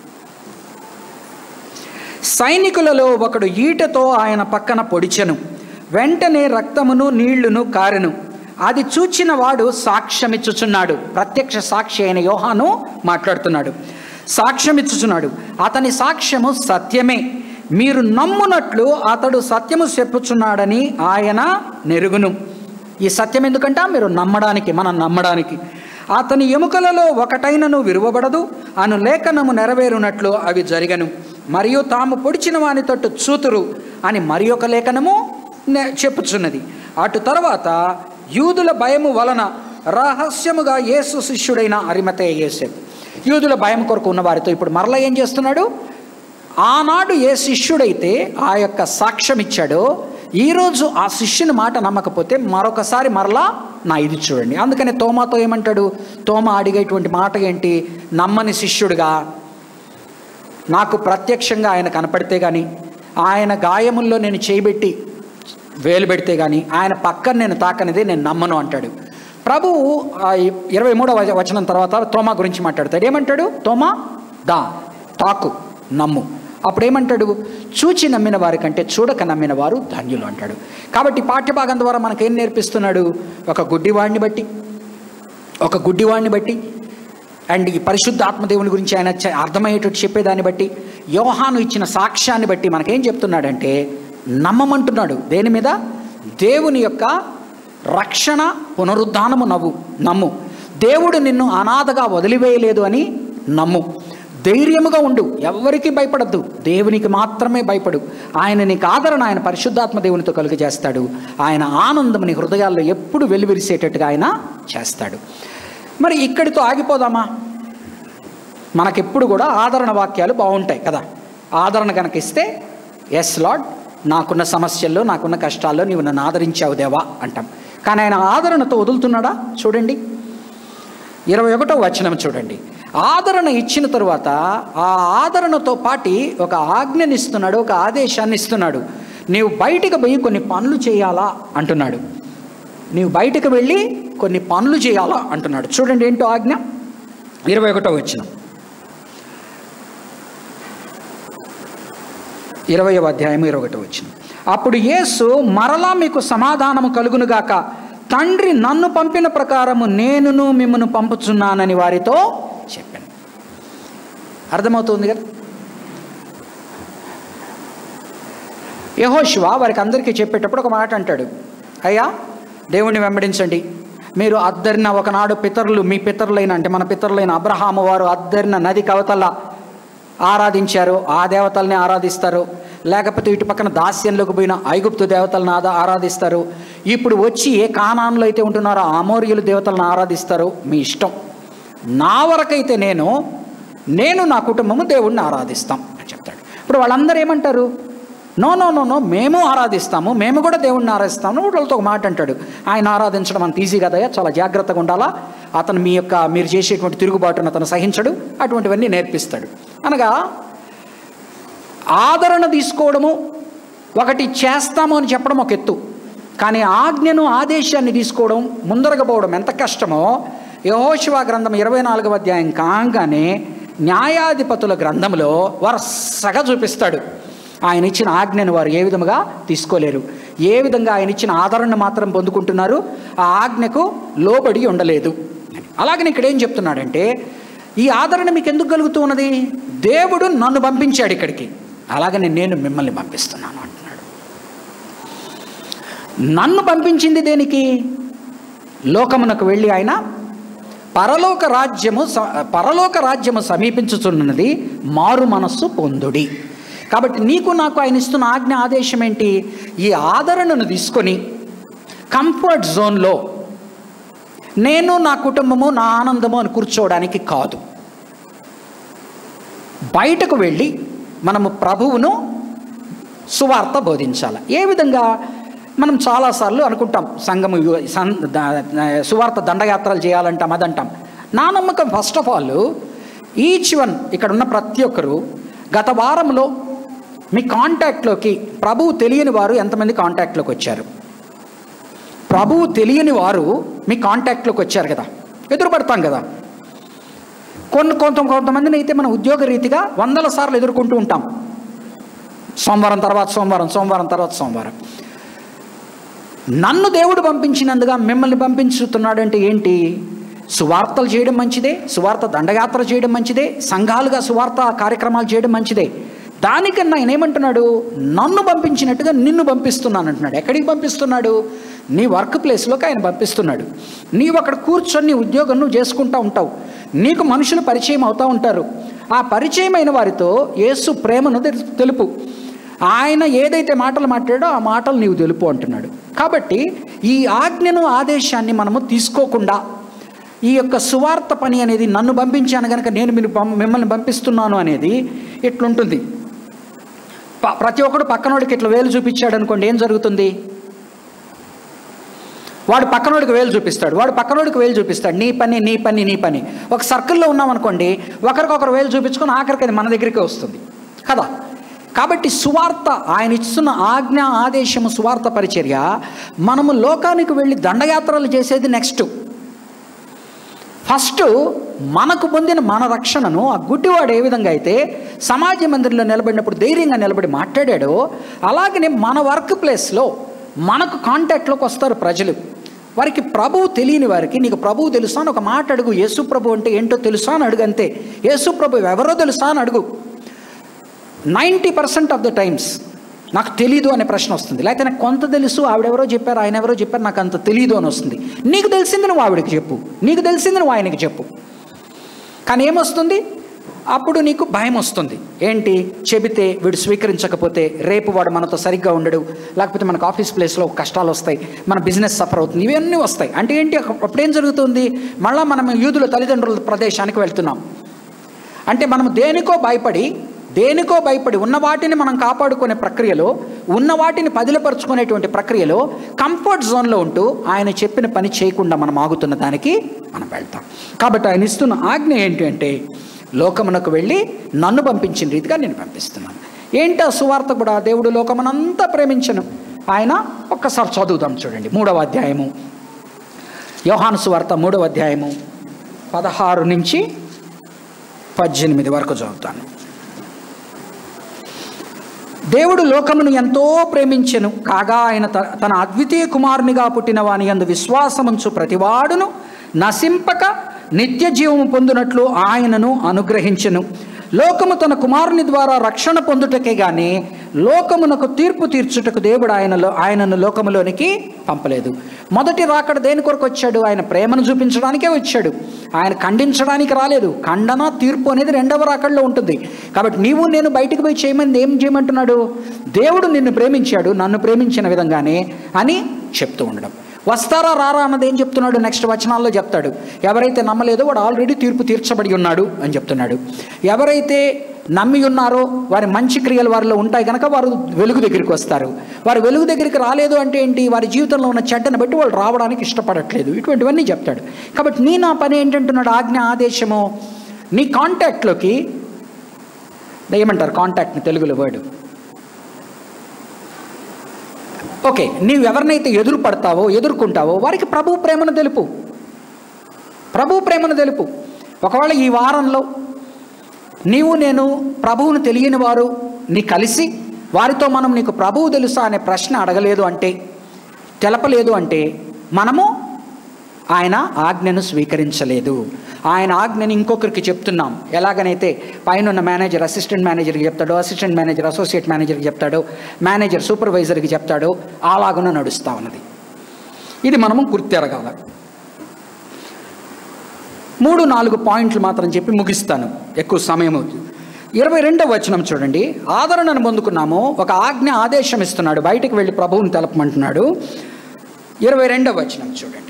సైనికులలో ఒకడు ఈటతో ఆయన పక్కన పొడిచెను వెంటనే రక్తమును నీళ్లును కారెను అది చూచిన వాడు సాక్ష్యమిచ్చుచున్నాడు ప్రత్యక్ష సాక్షి అయిన యోహాను మాట్లాడుతున్నాడు సాక్ష్యమిచ్చుచున్నాడు అతని సాక్ష్యము సత్యమే మీరు నమ్మునట్లు అతడు సత్యము చెప్పుచున్నాడని ఆయన నెరుగును ఈ సత్యం ఎందుకంట మీరు నమ్మడానికి మనం నమ్మడానికి అతని ఎముకలలో ఒకటైనను విరువబడదు అను లేఖనము నెరవేరునట్లు అవి జరిగను మరియు తాము పొడిచిన వాని తట్టు చూతురు అని మరి ఒక లేఖనము నె- చెప్పుచున్నది అటు తర్వాత యూదుల భయము వలన రహస్యముగా యేసు శిష్యుడైన అరిమతే యేసే యూదుల భయం కొరకు ఉన్న వారితో ఇప్పుడు మరలా ఏం చేస్తున్నాడు ఆనాడు ఏ శిష్యుడైతే ఆ యొక్క సాక్ష్యం ఇచ్చాడో ఈరోజు ఆ శిష్యుని మాట నమ్మకపోతే మరొకసారి మరలా నా ఇది చూడండి అందుకని తోమాతో ఏమంటాడు తోమ అడిగేటువంటి మాట ఏంటి నమ్మని శిష్యుడిగా నాకు ప్రత్యక్షంగా ఆయన కనపడితే కానీ ఆయన గాయముల్లో నేను చేయబెట్టి వేలు పెడితే కానీ ఆయన పక్కన నేను తాకనిదే నేను నమ్మను అంటాడు ప్రభువు ఆ ఇరవై మూడవ వచనం తర్వాత తోమా గురించి మాట్లాడతాడు ఏమంటాడు తోమా దా తాకు నమ్ము అప్పుడు ఏమంటాడు చూచి నమ్మిన వారి కంటే చూడక నమ్మిన వారు ధన్యులు అంటాడు కాబట్టి పాఠ్యభాగం ద్వారా మనకేం నేర్పిస్తున్నాడు ఒక గుడ్డివాడిని బట్టి ఒక గుడ్డివాడిని బట్టి అండ్ ఈ పరిశుద్ధ ఆత్మదేవుని గురించి ఆయన చ- అర్థమయ్యేటట్టు చెప్పేదాన్ని బట్టి యోహాను ఇచ్చిన సాక్ష్యాన్ని బట్టి మనకేం చెప్తున్నాడంటే నమ్మమంటున్నాడు దేని మీద దేవుని యొక్క రక్షణ పునరుద్ధానము నవ్వు నమ్ము దేవుడు నిన్ను అనాథగా వదిలివేయలేదు అని నమ్ము ధైర్యముగా ఉండు ఎవరికి భయపడద్దు దేవునికి మాత్రమే భయపడు ఆయన నీకు ఆదరణ ఆయన పరిశుద్ధాత్మ దేవునితో కలుగజేస్తాడు ఆయన ఆనందం నీ హృదయాల్లో ఎప్పుడు వెలువిరిసేటట్టుగా ఆయన చేస్తాడు మరి ఇక్కడితో ఆగిపోదామా మనకెప్పుడు కూడా ఆదరణ వాక్యాలు బాగుంటాయి కదా ఆదరణ కనుక ఇస్తే ఎస్ లాడ్ నాకున్న సమస్యల్లో నాకున్న కష్టాల్లో నీవు నన్ను ఆదరించావు దేవా అంటాం కానీ ఆయన ఆదరణతో వదులుతున్నాడా చూడండి ఇరవై ఒకటో వచనం చూడండి ఆదరణ ఇచ్చిన తరువాత ఆ ఆదరణతో పాటి ఒక ఆజ్ఞని ఇస్తున్నాడు ఒక ఆదేశాన్ని ఇస్తున్నాడు నీవు బయటికి పోయి కొన్ని పనులు చేయాలా అంటున్నాడు నీవు బయటకు వెళ్ళి కొన్ని పనులు చేయాలా అంటున్నాడు చూడండి ఏంటో ఆజ్ఞ ఇరవై ఒకటో వచ్చిన ఇరవయవ అధ్యాయం ఇరవై ఒకటో వచ్చిన అప్పుడు యేసు మరలా మీకు సమాధానము కలుగునుగాక తండ్రి నన్ను పంపిన ప్రకారము నేనును మిమ్మను పంపుచున్నానని వారితో చెప్పాను అర్థమవుతుంది కదా యహోశివ వారికి అందరికీ చెప్పేటప్పుడు ఒక మాట అంటాడు అయ్యా దేవుణ్ణి వెంబడించండి మీరు అద్దరిన ఒకనాడు పితరులు మీ పితరులైన అంటే మన పితరులైన అబ్రహాము వారు అద్దరిన నది కవతల ఆరాధించారు ఆ దేవతల్ని ఆరాధిస్తారు లేకపోతే ఇటు పక్కన దాస్యంలోకి పోయిన ఐగుప్తు దేవతలను ఆదా ఆరాధిస్తారు ఇప్పుడు వచ్చి ఏ కానాన్లో అయితే ఉంటున్నారో ఆ అమోరియులు దేవతలను ఆరాధిస్తారు మీ ఇష్టం నా వరకైతే నేను నేను నా కుటుంబము దేవుణ్ణి ఆరాధిస్తాం అని చెప్తాడు ఇప్పుడు వాళ్ళందరూ ఏమంటారు నో నో నో నో మేము ఆరాధిస్తాము మేము కూడా దేవుణ్ణి ఆరాధిస్తాము వాళ్ళతో ఒక మాట అంటాడు ఆయన ఆరాధించడం అంత ఈజీ కదయ్యా చాలా జాగ్రత్తగా ఉండాలా అతను మీ యొక్క మీరు చేసేటువంటి తిరుగుబాటును అతను సహించడు అటువంటివన్నీ నేర్పిస్తాడు అనగా ఆదరణ తీసుకోవడము ఒకటి చేస్తాము అని చెప్పడం ఒక ఎత్తు కానీ ఆజ్ఞను ఆదేశాన్ని తీసుకోవడం ముందరగా పోవడం ఎంత కష్టమో యహోశివా గ్రంథం ఇరవై నాలుగవ అధ్యాయం కాగానే న్యాయాధిపతుల గ్రంథంలో వరుసగా చూపిస్తాడు ఆయన ఇచ్చిన ఆజ్ఞను వారు ఏ విధముగా తీసుకోలేరు ఏ విధంగా ఆయన ఇచ్చిన ఆదరణ మాత్రం పొందుకుంటున్నారు ఆ ఆజ్ఞకు లోబడి ఉండలేదు అలాగని ఇక్కడ ఏం చెప్తున్నాడంటే ఈ ఆదరణ మీకు ఎందుకు కలుగుతూ ఉన్నది దేవుడు నన్ను పంపించాడు ఇక్కడికి అలాగని నేను మిమ్మల్ని పంపిస్తున్నాను అంటున్నాడు నన్ను పంపించింది దేనికి లోకమునకు వెళ్ళి ఆయన పరలోక రాజ్యము స- పరలోక రాజ్యము సమీపించుచున్నది మారు మనస్సు పొందుడి కాబట్టి నీకు నాకు ఆయన ఇస్తున్న ఆజ్ఞ ఆదేశం ఏంటి ఈ ఆదరణను తీసుకొని కంఫర్ట్ జోన్లో నేను నా కుటుంబము నా ఆనందము అని కూర్చోవడానికి కాదు బయటకు వెళ్ళి మనము ప్రభువును సువార్త బోధించాలి ఏ విధంగా మనం చాలాసార్లు అనుకుంటాం సంఘము యు- సం- ద- సువార్త దండయాత్రలు చేయాలంటాం అదంటాం నా నమ్మకం first of all each one ఇక్కడ ఉన్న ప్రతి ఒక్కరు గత వారంలో మీ కాంటాక్ట్లోకి ప్రభువు తెలియని వారు ఎంతమంది కాంటాక్ట్లోకి వచ్చారు ప్రభువు తెలియని వారు మీ కాంటాక్ట్లోకి వచ్చారు కదా ఎదురుపడతాం కదా కొన్ని కొంత కొంతమందిని అయితే మన ఉద్యోగ రీతిగా వందల సార్లు ఎదుర్కొంటూ ఉంటాం సోమవారం తర్వాత సోమవారం సోమవారం తర్వాత సోమవారం నన్ను దేవుడు పంపించినందుగా మిమ్మల్ని పంపించుతున్నాడంటే ఏంటి సువార్తలు చేయడం మంచిదే సువార్త దండయాత్ర చేయడం మంచిదే సంఘాలుగా సువార్త కార్యక్రమాలు చేయడం మంచిదే దానికన్నా ఆయన ఏమంటున్నాడు నన్ను పంపించినట్టుగా నిన్ను పంపిస్తున్నాను అంటున్నాడు ఎక్కడికి పంపిస్తున్నాడు నీ వర్క్ ప్లేస్లోకి ఆయన పంపిస్తున్నాడు నీవు అక్కడ కూర్చొని నీ ఉద్యోగం నువ్వు చేసుకుంటూ ఉంటావు నీకు మనుషులు పరిచయం అవుతూ ఉంటారు ఆ పరిచయమైన వారితో యేసు ప్రేమను తెలు- తెలుపు ఆయన ఏదైతే మాటలు మాట్లాడో ఆ మాటలు నీవు తెలుపు అంటున్నాడు కాబట్టి ఈ ఆజ్ఞను ఆదేశాన్ని మనము తీసుకోకుండా ఈ యొక్క సువార్త పని అనేది నన్ను పంపించాను కనుక నేను మీరు పం- మిమ్మల్ని పంపిస్తున్నాను అనేది ఇట్లుంటుంది ప- ప్రతి ఒక్కడు పక్కనోడికి ఇట్లా వేలు చూపించాడు అనుకోండి ఏం జరుగుతుంది వాడు పక్కనోడికి వేలు చూపిస్తాడు వాడు పక్కనోడికి వేలు చూపిస్తాడు నీ పని నీ పని నీ పని ఒక సర్కిల్లో ఉన్నాం అనుకోండి ఒకరికొకరు వేలు చూపించుకొని ఆఖరికి అది మన దగ్గరికే వస్తుంది కదా కాబట్టి సువార్త ఆయన ఇస్తున్న ఆజ్ఞ ఆదేశము సువార్త పరిచర్య మనము లోకానికి వెళ్ళి దండయాత్రలు చేసేది నెక్స్ట్ ఫస్ట్ మనకు పొందిన మన రక్షణను ఆ గుడ్డివాడు ఏ విధంగా అయితే సమాజ మందిరంలో నిలబడినప్పుడు ధైర్యంగా నిలబడి మాట్లాడాడో అలాగనే మన వర్క్ ప్లేస్లో మనకు కాంటాక్ట్లోకి వస్తారు ప్రజలు వారికి ప్రభువు తెలియని వారికి నీకు ప్రభువు తెలుసా అని ఒక మాట అడుగు యేసు ప్రభు అంటే ఏంటో తెలుసా అని అడుగు అంతే యేసు ప్రభు ఎవరో తెలుసా అని అడుగు ninety percent of the times నాకు తెలీదు అనే ప్రశ్న వస్తుంది లేకపోతే నాకు కొంత తెలుసు ఆవిడెవరో చెప్పారు ఆయన ఎవరో చెప్పారు నాకు అంత తెలీదు అని వస్తుంది నీకు తెలిసింది నువ్వు ఆవిడకి చెప్పు నీకు తెలిసింది నువ్వు ఆయనకి చెప్పు కానీ ఏమొస్తుంది అప్పుడు నీకు భయం వస్తుంది ఏంటి చెబితే వీడు స్వీకరించకపోతే రేపు వాడు మనతో సరిగ్గా ఉండడు లేకపోతే మనకు ఆఫీస్ ప్లేస్లో కష్టాలు వస్తాయి మన బిజినెస్ సఫర్ అవుతుంది ఇవన్నీ వస్తాయి అంటే ఏంటి అప్పుడేం జరుగుతుంది మళ్ళీ మనం యూదుల తల్లిదండ్రుల ప్రదేశానికి వెళ్తున్నాం అంటే మనం దేనికో భయపడి దేనికో భయపడి ఉన్న వాటిని మనం కాపాడుకునే ప్రక్రియలో ఉన్న వాటిని పదిలపరుచుకునేటువంటి ప్రక్రియలో కంఫర్ట్ జోన్లో ఉంటూ ఆయన చెప్పిన పని చేయకుండా మనం ఆగుతున్న దానికి మనం వెళ్తాం కాబట్టి ఆయన ఇస్తున్న ఆజ్ఞ ఏంటి అంటే లోకమునకు వెళ్ళి నన్ను పంపించిన రీతిగా నేను పంపిస్తున్నాను ఏంటి ఆ సువార్త కూడా దేవుడు లోకమునంతా ప్రేమించను ఆయన ఒక్కసారి చదువుదాం చూడండి మూడవ అధ్యాయము యోహాను సువార్త మూడవ అధ్యాయము పదహారు నుంచి పద్దెనిమిది వరకు చదువుతాను దేవుడు లోకమును ఎంతో ప్రేమించెను కాగా ఆయన త- తన అద్వితీయ కుమారునిగా పుట్టిన వాని యందు విశ్వాసముంచు ప్రతివాడును నశింపక నిత్య జీవము పొందునట్లు ఆయనను అనుగ్రహించెను లోకము తన కుమారుని ద్వారా రక్షణ పొందుటకే గాని లోకమునకు తీర్పు తీర్చుటకు దేవుడు ఆయనలో ఆయనను లోకములోనికి పంపలేదు మొదటి రాకడ దేని కొరకు వచ్చాడు ఆయన ప్రేమను చూపించడానికే వచ్చాడు ఆయన ఖండించడానికి రాలేదు ఖండన తీర్పు అనేది రెండవ రాకడలో ఉంటుంది కాబట్టి నీవు నేను బయటికి పోయి చేయమని ఏం చేయమంటున్నాడు దేవుడు నిన్ను ప్రేమించాడు నన్ను ప్రేమించిన విధంగానే అని చెప్తూ ఉండడం వస్తారా రారా అన్నది ఏం చెప్తున్నాడు నెక్స్ట్ వచనాల్లో చెప్తాడు ఎవరైతే నమ్మలేదో వాడు ఆల్రెడీ తీర్పు తీర్చబడి ఉన్నాడు అని చెప్తున్నాడు ఎవరైతే నమ్మి ఉన్నారో వారి మంచి క్రియలు వారిలో ఉంటాయి కనుక వారు వెలుగు దగ్గరికి వస్తారు వారు వెలుగు దగ్గరికి రాలేదు అంటే ఏంటి వారి జీవితంలో ఉన్న చెడ్డను బట్టి వాళ్ళు రావడానికి ఇష్టపడట్లేదు ఇటువంటివన్నీ చెప్తాడు కాబట్టి నీ నా పని ఏంటంటున్నాడు ఆజ్ఞ ఆదేశము నీ కాంటాక్ట్లోకి ఏమంటారు కాంటాక్ట్ని తెలుగులో వర్డ్ ఓకే నీవు ఎవరినైతే ఎదురు పడతావో ఎదుర్కొంటావో వారికి ప్రభు ప్రేమను తెలుపు ప్రభు ప్రేమను తెలుపు ఒకవేళ ఈ వారంలో నీవు నేను ప్రభువును తెలియని వారు నీ కలిసి వారితో మనం నీకు ప్రభువు తెలుసా అనే ప్రశ్న అడగలేదు అంటే తెలపలేదు అంటే మనము ఆయన ఆజ్ఞను స్వీకరించలేదు ఆయన ఆజ్ఞని ఇంకొకరికి చెప్తున్నాం ఎలాగనైతే పైన ఉన్న మేనేజర్ అసిస్టెంట్ మేనేజర్కి చెప్తాడో అసిస్టెంట్ మేనేజర్ అసోసియేట్ మేనేజర్కి చెప్తాడో మేనేజర్ సూపర్వైజర్కి చెప్తాడో అలాగున నడుస్తూ ఉన్నది ఇది మనము గుర్తెరగాల మూడు నాలుగు పాయింట్లు మాత్రం చెప్పి ముగిస్తాను ఎక్కువ సమయం అవుతుంది ఇరవై రెండవ వచనం చూడండి ఆదరణను పొందుకున్నాము ఒక ఆజ్ఞ ఆదేశం ఇస్తున్నాడు బయటికి వెళ్ళి ప్రభువుని తెలపమంటున్నాడు ఇరవై రెండవ వచనం చూడండి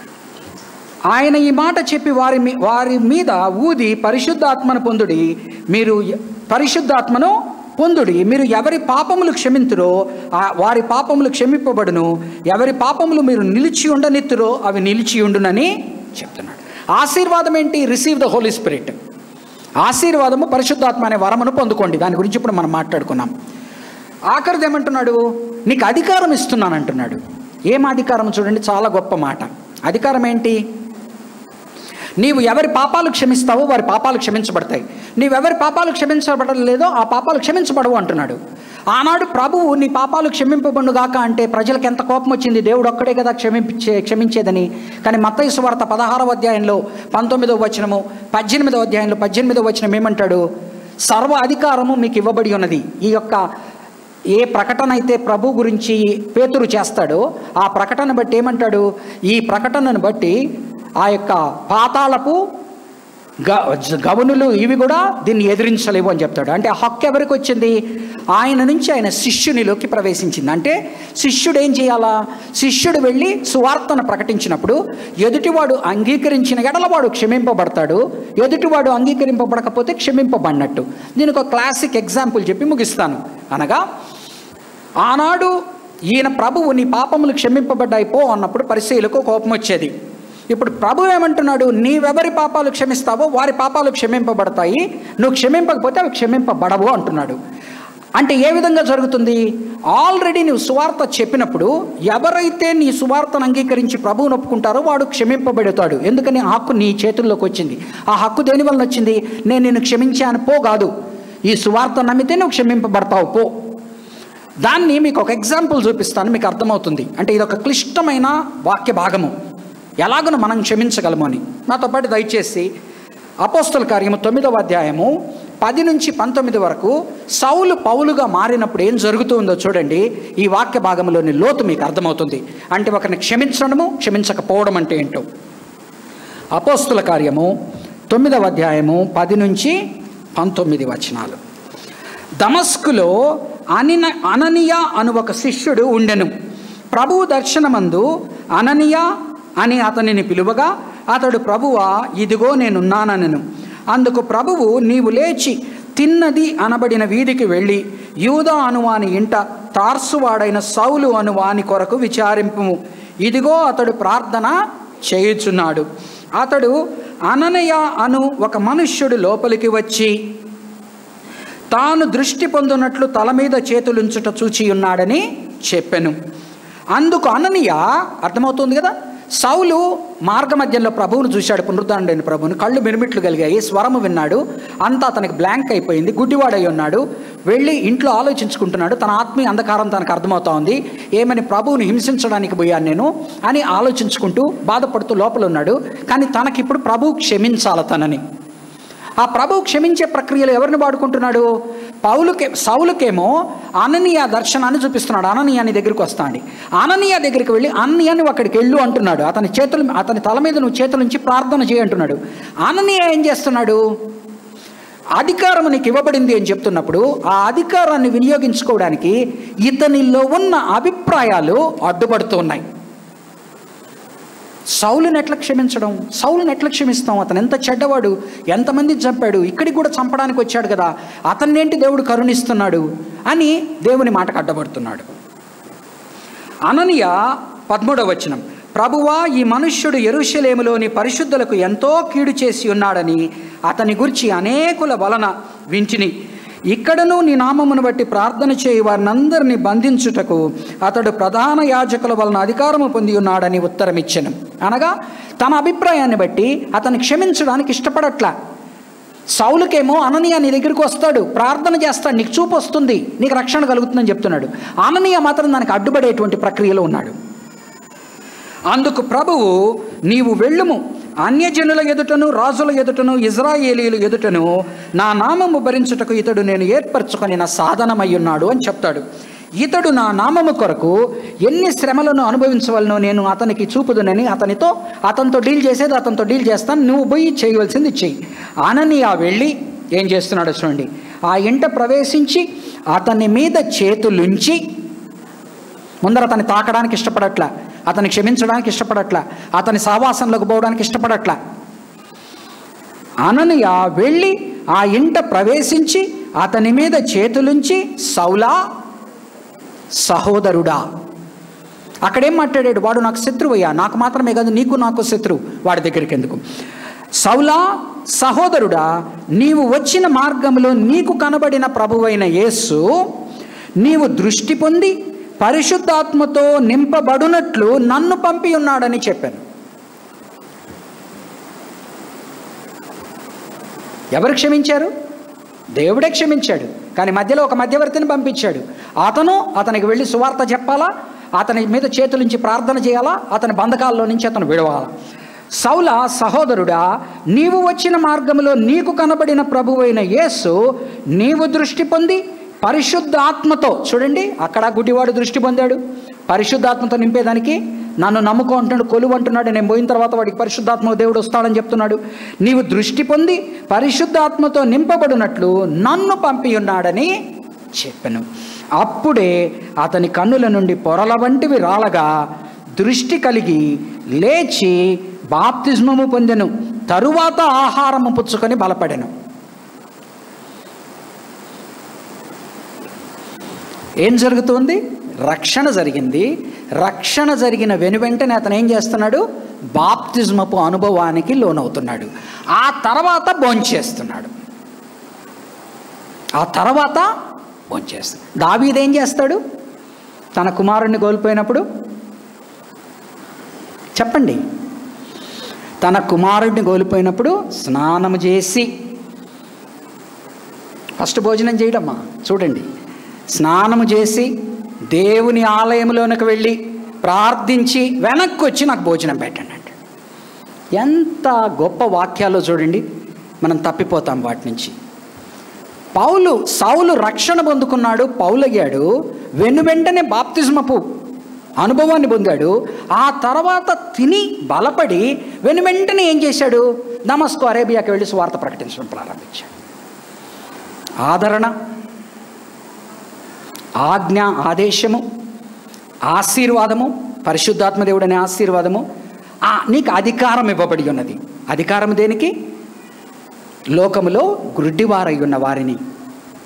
ఆయన ఈ మాట చెప్పి వారి మీ వారి మీద ఊది పరిశుద్ధాత్మను పొందుడి మీరు ఎ- పరిశుద్ధాత్మను పొందుడి మీరు ఎవరి పాపములు క్షమింతురో ఆ వారి పాపములు క్షమింపబడును ఎవరి పాపములు మీరు నిలిచి ఉండనిత్తురో అవి నిలిచి ఉండునని చెప్తున్నాడు ఆశీర్వాదం ఏంటి రిసీవ్ ద హోలీ స్పిరిట్ ఆశీర్వాదము పరిశుద్ధాత్మ అనే వరమును పొందుకోండి దాని గురించి ఇప్పుడు మనం మాట్లాడుకున్నాం ఆఖరిది ఏమంటున్నాడు నీకు అధికారం ఇస్తున్నాను అంటున్నాడు ఏం అధికారం చూడండి చాలా గొప్ప మాట అధికారం ఏంటి నీవు ఎవరి పాపాలు క్షమిస్తావో వారి పాపాలు క్షమించబడతాయి నీవెవరి పాపాలు క్షమించబడలేదో ఆ పాపాలు క్షమించబడవు అంటున్నాడు ఆనాడు ప్రభువు నీ పాపాలు క్షమింపబడుగాక అంటే ప్రజలకు ఎంత కోపం వచ్చింది దేవుడు ఒక్కడే కదా క్షమించే క్షమించేదని కానీ మత్తయి సువార్త పదహారవ అధ్యాయంలో పంతొమ్మిదవ వచనము పద్దెనిమిదవ అధ్యాయంలో పద్దెనిమిదవ వచనం ఏమంటాడు సర్వ అధికారము మీకు ఇవ్వబడి ఉన్నది ఈ యొక్క ఏ ప్రకటన అయితే ప్రభు గురించి పేతురు చేస్తాడో ఆ ప్రకటన బట్టి ఏమంటాడు ఈ ప్రకటనను బట్టి ఆ యొక్క పాతాళపు గ గవనులు ఇవి కూడా దీన్ని ఎదిరించలేవు అని చెప్తాడు అంటే ఆ హక్కు ఎవరికి వచ్చింది ఆయన నుంచి ఆయన శిష్యునిలోకి ప్రవేశించింది అంటే శిష్యుడు ఏం చేయాలా శిష్యుడు వెళ్ళి సువార్తను ప్రకటించినప్పుడు ఎదుటివాడు అంగీకరించిన ఎడలవాడు క్షమింపబడతాడు ఎదుటివాడు అంగీకరింపబడకపోతే క్షమింపబడినట్టు దీనికి ఒక క్లాసిక్ ఎగ్జాంపుల్ చెప్పి ముగిస్తాను అనగా ఆనాడు ఈయన ప్రభువు నీ పాపములు క్షమింపబడ్డాయి పో అన్నప్పుడు పరిశీలకు కోపం వచ్చేది ఇప్పుడు ప్రభు ఏమంటున్నాడు నీవెవరి పాపాలు క్షమిస్తావో వారి పాపాలు క్షమింపబడతాయి నువ్వు క్షమింపకపోతే అవి క్షమింపబడవు అంటున్నాడు అంటే ఏ విధంగా జరుగుతుంది ఆల్రెడీ నువ్వు సువార్త చెప్పినప్పుడు ఎవరైతే నీ సువార్తను అంగీకరించి ప్రభువును ఒప్పుకుంటారో వాడు క్షమింపబడతాడు ఎందుకని ఆ హక్కు నీ చేతుల్లోకి వచ్చింది ఆ హక్కు దేని వలన వచ్చింది నేను నిన్ను క్షమించాను పో కాదు ఈ సువార్త నమ్మితే నువ్వు క్షమింపబడతావు పో దాన్ని మీకు ఒక ఎగ్జాంపుల్ చూపిస్తాను మీకు అర్థమవుతుంది అంటే ఇది ఒక క్లిష్టమైన వాక్య భాగము ఎలాగను మనం క్షమించగలము అని నాతో పాటు దయచేసి అపోస్తల కార్యము తొమ్మిదవ అధ్యాయము పది నుంచి పంతొమ్మిది వరకు సౌలు పౌలుగా మారినప్పుడు ఏం జరుగుతుందో చూడండి ఈ వాక్య భాగంలోని లోతు మీకు అర్థమవుతుంది అంటే ఒకరిని క్షమించడము క్షమించకపోవడం అంటే ఏంటో అపోస్తుల కార్యము తొమ్మిదవ అధ్యాయము పది నుంచి పంతొమ్మిది వచనాలు దమస్కులో అనిన అననీయ అను ఒక శిష్యుడు ఉండెను ప్రభువు దర్శనమందు అననీయ అని అతనిని పిలువగా అతడు ప్రభువా ఇదిగో నేనున్నాననెను అందుకు ప్రభువు నీవు లేచి తిన్నది అనబడిన వీధికి వెళ్ళి యూదా అనువాని ఇంట తార్సువాడైన సౌలు అనువాని కొరకు విచారింపుము ఇదిగో అతడు ప్రార్థన చేయుచున్నాడు అతడు అననయ అను ఒక మనుష్యుడు లోపలికి వచ్చి తాను దృష్టి పొందునట్లు తల మీద చేతులుంచుట చూచి ఉన్నాడని చెప్పెను అందుకు అననీయ అర్థమవుతుంది కదా సౌలు మార్గ మధ్యంలో ప్రభువును చూశాడు పునరుద్ధరణైన ప్రభువుని కళ్ళు మిరుమిట్లు కలిగాయి స్వరము విన్నాడు అంతా అతనికి బ్లాంక్ అయిపోయింది గుడ్డివాడై ఉన్నాడు వెళ్ళి ఇంట్లో ఆలోచించుకుంటున్నాడు తన ఆత్మీయ అంధకారం తనకు అర్థమవుతా ఉంది ఏమని ప్రభువుని హింసించడానికి పోయాను నేను అని ఆలోచించుకుంటూ బాధపడుతూ లోపల ఉన్నాడు కానీ తనకిప్పుడు ప్రభువు క్షమించాల తనని ఆ ప్రభువు క్షమించే ప్రక్రియలో ఎవరిని వాడుకుంటున్నాడు పౌలుకే సౌలుకేమో అననీయ దర్శనాన్ని చూపిస్తున్నాడు అననీయ నీ దగ్గరికి వస్తాండి అననీయ దగ్గరికి వెళ్ళి అననీయాన్ని అక్కడికి వెళ్ళు అంటున్నాడు అతని చేతులు అతని తల మీద నువ్వు చేతుల నుంచి ప్రార్థన చేయి అంటున్నాడు అననీయ ఏం చేస్తున్నాడు అధికారం నీకు ఇవ్వబడింది అని చెప్తున్నప్పుడు ఆ అధికారాన్ని వినియోగించుకోవడానికి ఇతనిలో ఉన్న అభిప్రాయాలు అడ్డుపడుతూ ఉన్నాయి సౌలుని ఎట్లా క్షమించడం సౌలుని ఎట్లా క్షమిస్తాం అతను ఎంత చెడ్డవాడు ఎంతమంది చంపాడు ఇక్కడికి కూడా చంపడానికి వచ్చాడు కదా అతన్నేంటి దేవుడు కరుణిస్తున్నాడు అని దేవుని మాటకు అడ్డపడుతున్నాడు అననీయ పదమూడవ వచనం ప్రభువా ఈ మనుష్యుడు ఎరుషలేములోని పరిశుద్ధులకు ఎంతో కీడు చేసి ఉన్నాడని అతని గురించి అనేకుల వలన వింటిని ఇక్కడను నీ నామమును బట్టి ప్రార్థన చేయి వారినందరినీ బంధించుటకు అతడు ప్రధాన యాజకుల వలన అధికారము పొంది ఉన్నాడని ఉత్తరమిచ్చెను అనగా తన అభిప్రాయాన్ని బట్టి అతన్ని క్షమించడానికి ఇష్టపడట్లా సౌలుకేమో అననీయ నీ దగ్గరికి వస్తాడు ప్రార్థన చేస్తాడు నీకు చూపు వస్తుంది నీకు రక్షణ కలుగుతుందని చెప్తున్నాడు అననీయ మాత్రం దానికి అడ్డుపడేటువంటి ప్రక్రియలో ఉన్నాడు అందుకు ప్రభువు నీవు వెళ్ళుము అన్యజనుల ఎదుటను రాజుల ఎదుటను ఇజ్రాయేలీల ఎదుటను నా నామము భరించుటకు ఇతడు నేను ఏర్పరచుకొని నా సాధనమై ఉన్నాడు అని చెప్తాడు ఇతడు నా నామము కొరకు ఎన్ని శ్రమలను అనుభవించవలనో నేను అతనికి చూపుదునని అతనితో అతనితో డీల్ చేసేది అతనితో డీల్ చేస్తాను నువ్వు పోయి చేయవలసింది చెయ్యి అననీయ వెళ్ళి ఏం చేస్తున్నాడో చూడండి ఆ ఇంట ప్రవేశించి అతని మీద చేతులుంచి ముందర అతన్ని తాకడానికి ఇష్టపడట్లా అతన్ని క్షమించడానికి ఇష్టపడట్లా అతని సావాసంలోకి పోవడానికి ఇష్టపడట్లా అననీయ వెళ్ళి ఆ ఇంట ప్రవేశించి అతని మీద చేతులుంచి సౌలా సహోదరుడా అక్కడేం మాట్లాడాడు వాడు నాకు శత్రువయ్యా నాకు మాత్రమే కాదు నీకు నాకు శత్రువు వాడి దగ్గరికి ఎందుకు సౌలా సహోదరుడా నీవు వచ్చిన మార్గంలో నీకు కనబడిన ప్రభువైన యేసు నీవు దృష్టి పొంది పరిశుద్ధాత్మతో నింపబడునట్లు నన్ను పంపి ఉన్నాడని చెప్పాను ఎవరు క్షమించారు దేవుడే క్షమించాడు కానీ మధ్యలో ఒక మధ్యవర్తిని పంపించాడు అతను అతనికి వెళ్ళి సువార్త చెప్పాలా అతని మీద చేతులుంచి ప్రార్థన చేయాలా అతని బంధకాల్లో నుంచి అతను విడవాలా సౌల సహోదరుడా నీవు వచ్చిన మార్గంలో నీకు కనబడిన ప్రభువైన యేసు నీవు దృష్టి పొంది పరిశుద్ధాత్మతో చూడండి అక్కడ గుడ్డివాడు దృష్టి పొందాడు పరిశుద్ధాత్మతో నింపేదానికి నన్ను నమ్ముకో అంటున్నాడు కొలువు అంటున్నాడు నేను పోయిన తర్వాత వాడికి పరిశుద్ధాత్మ దేవుడు వస్తాడని చెప్తున్నాడు నీవు దృష్టి పొంది పరిశుద్ధాత్మతో నింపబడినట్లు నన్ను పంపి ఉన్నాడని చెప్పాను అప్పుడే అతని కన్నుల నుండి పొరల వంటివి రాలగా దృష్టి కలిగి లేచి బాప్తిస్మము పొందెను తరువాత ఆహారము పుచ్చుకొని బలపడెను ఏం జరుగుతుంది రక్షణ జరిగింది రక్షణ జరిగిన వెనువెంటనే అతను ఏం చేస్తున్నాడు బాప్తిజమపు అనుభవానికి లోనవుతున్నాడు ఆ తర్వాత భోంచేస్తున్నాడు ఆ తర్వాత భోంచేస్తాడు దావీదేం చేస్తాడు తన కుమారుణ్ణి కోల్పోయినప్పుడు చెప్పండి తన కుమారుడిని కోల్పోయినప్పుడు స్నానము చేసి ఫస్ట్ భోజనం చేయడమ్మా చూడండి స్నానము చేసి దేవుని ఆలయంలోనికి వెళ్ళి ప్రార్థించి వెనక్కి వచ్చి నాకు భోజనం పెట్టండి అంటే ఎంత గొప్ప వాక్యాలు చూడండి మనం తప్పిపోతాం వాటి నుంచి పౌలు సౌలు రక్షణ పొందుకున్నాడు పౌలయ్యాడు వెను వెంటనే బాప్తిజమపు అనుభవాన్ని పొందాడు ఆ తర్వాత తిని బలపడి వెను వెంటనే ఏం చేశాడు నమస్కో అరేబియాకి వెళ్ళి స్వార్థ ప్రకటించడం ప్రారంభించాడు ఆదరణ ఆజ్ఞ ఆదేశము ఆశీర్వాదము పరిశుద్ధాత్మ దేవుడనే ఆశీర్వాదము ఆ నీకు అధికారం ఇవ్వబడి ఉన్నది అధికారం దేనికి లోకములో గుడ్డివారై ఉన్న వారిని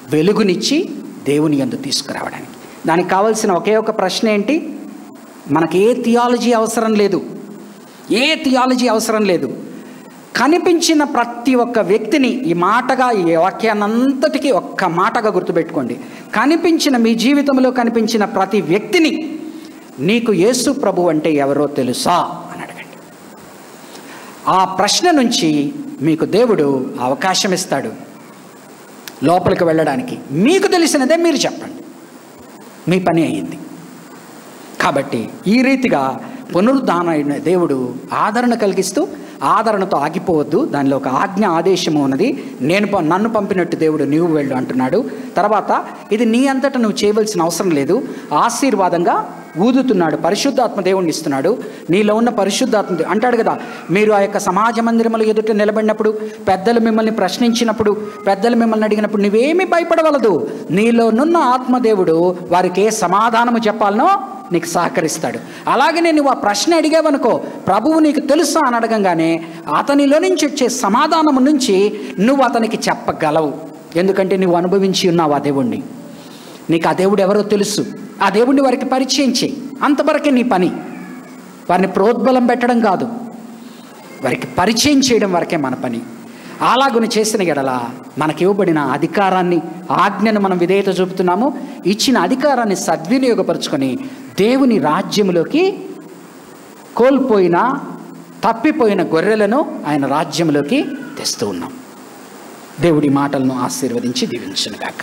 వెలుగునిచ్చి దేవుని యందు తీసుకురావడానికి దానికి కావాల్సిన ఒకే ఒక ప్రశ్న ఏంటి మనకి ఏ థియాలజీ అవసరం లేదు ఏ థియాలజీ అవసరం లేదు కనిపించిన ప్రతి ఒక్క వ్యక్తిని ఈ మాటగా ఈ వాక్యాన్నంతటికీ ఒక్క మాటగా గుర్తుపెట్టుకోండి కనిపించిన మీ జీవితంలో కనిపించిన ప్రతి వ్యక్తిని నీకు యేసు ప్రభు అంటే ఎవరో తెలుసా అని అడగండి ఆ ప్రశ్న నుంచి మీకు దేవుడు అవకాశం ఇస్తాడు లోపలికి వెళ్ళడానికి మీకు తెలిసినదే మీరు చెప్పండి మీ పని అయ్యింది కాబట్టి ఈ రీతిగా పునరుద్ధాన అయిన దేవుడు ఆదరణ కలిగిస్తూ ఆదరణతో ఆగిపోవద్దు దానిలో ఒక ఆజ్ఞ ఆదేశము ఉన్నది నేను ప- నన్ను పంపినట్టు దేవుడు నీవు వెళ్ళు అంటున్నాడు తర్వాత ఇది నీ అంతటా నువ్వు చేయవలసిన అవసరం లేదు ఆశీర్వాదంగా ఊదుతున్నాడు పరిశుద్ధాత్మ దేవుణ్ణి ఇస్తున్నాడు నీలో ఉన్న పరిశుద్ధాత్మ దే- అంటాడు కదా మీరు ఆ యొక్క సమాజ మందిరముల ఎదుట నిలబడినప్పుడు పెద్దలు మిమ్మల్ని ప్రశ్నించినప్పుడు పెద్దలు మిమ్మల్ని అడిగినప్పుడు నువ్వేమీ భయపడవలదు నీలోనున్న ఆత్మదేవుడు వారికి ఏ సమాధానము చెప్పాలనో నీకు సహకరిస్తాడు అలాగనే నువ్వు ఆ ప్రశ్న అడిగావనుకో ప్రభువు నీకు తెలుసా అని అడగంగానే అతనిలో నుంచి వచ్చే సమాధానము నుంచి నువ్వు అతనికి చెప్పగలవు ఎందుకంటే నువ్వు అనుభవించి ఉన్నావు ఆ దేవుణ్ణి నీకు ఆ దేవుడు ఎవరో తెలుసు ఆ దేవుణ్ణి వారికి పరిచయం చేయి అంతవరకే నీ పని వారిని ప్రోద్బలం పెట్టడం కాదు వారికి పరిచయం చేయడం వరకే మన పని అలాగుని చేసిన ఎడల మనకి ఇవ్వబడిన అధికారాన్ని ఆజ్ఞను మనం విధేయత చూపుతున్నాము ఇచ్చిన అధికారాన్ని సద్వినియోగపరుచుకొని దేవుని రాజ్యములోకి కోల్పోయిన తప్పిపోయిన గొర్రెలను ఆయన రాజ్యంలోకి తెస్తూ ఉన్నాం దేవుడి మాటలను ఆశీర్వదించి దీవించునుగాక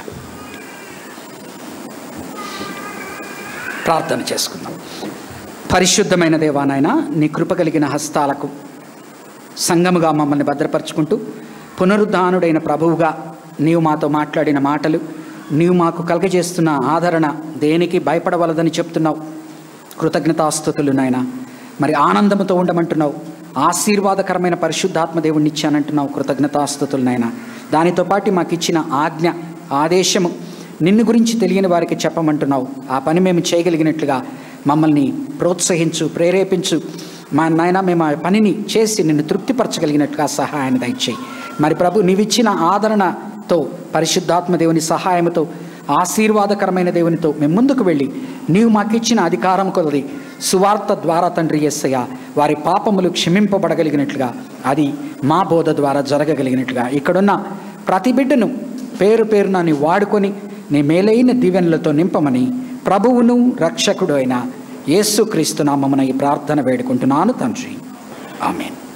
ప్రార్థన చేసుకుందాం పరిశుద్ధమైన దేవానాయన నీ కృప కలిగిన హస్తాలకు సంఘముగా మమ్మల్ని భద్రపరుచుకుంటూ పునరుద్ధానుడైన ప్రభువుగా నీవు మాతో మాట్లాడిన మాటలు నీవు మాకు కలగజేస్తున్న ఆదరణ దేనికి భయపడవలదని చెప్తున్నావు కృతజ్ఞతాస్థుతులు నాయన మరి ఆనందముతో ఉండమంటున్నావు ఆశీర్వాదకరమైన పరిశుద్ధాత్మ దేవుణ్ణి ఇచ్చానంటున్నావు కృతజ్ఞతాస్థుతులు నాయన దానితో పాటు మాకు ఇచ్చిన ఆజ్ఞ ఆదేశము నిన్ను గురించి తెలియని వారికి చెప్పమంటున్నావు ఆ పని మేము చేయగలిగినట్లుగా మమ్మల్ని ప్రోత్సహించు ప్రేరేపించు మా నాయన మేము ఆ పనిని చేసి నిన్ను తృప్తిపరచగలిగినట్టుగా సహాయాన్ని దయచేయి మరి ప్రభు నీవిచ్చిన ఆదరణతో పరిశుద్ధాత్మ దేవుని సహాయంతో ఆశీర్వాదకరమైన దేవునితో మేము ముందుకు వెళ్ళి నీవు మాకిచ్చిన అధికారం కొలది సువార్త ద్వారా తండ్రి ఎస్సయ్య వారి పాపములు క్షమింపబడగలిగినట్లుగా అది మా బోధ ద్వారా జరగగలిగినట్లుగా ఇక్కడున్న ప్రతి బిడ్డను పేరు పేరున నీ వాడుకొని నీ మేలైన దీవెనలతో నింపమని ప్రభువును రక్షకుడు అయిన యేసుక్రీస్తు నామమున ఈ ప్రార్థన వేడుకుంటున్నాను తండ్రి ఆమెన్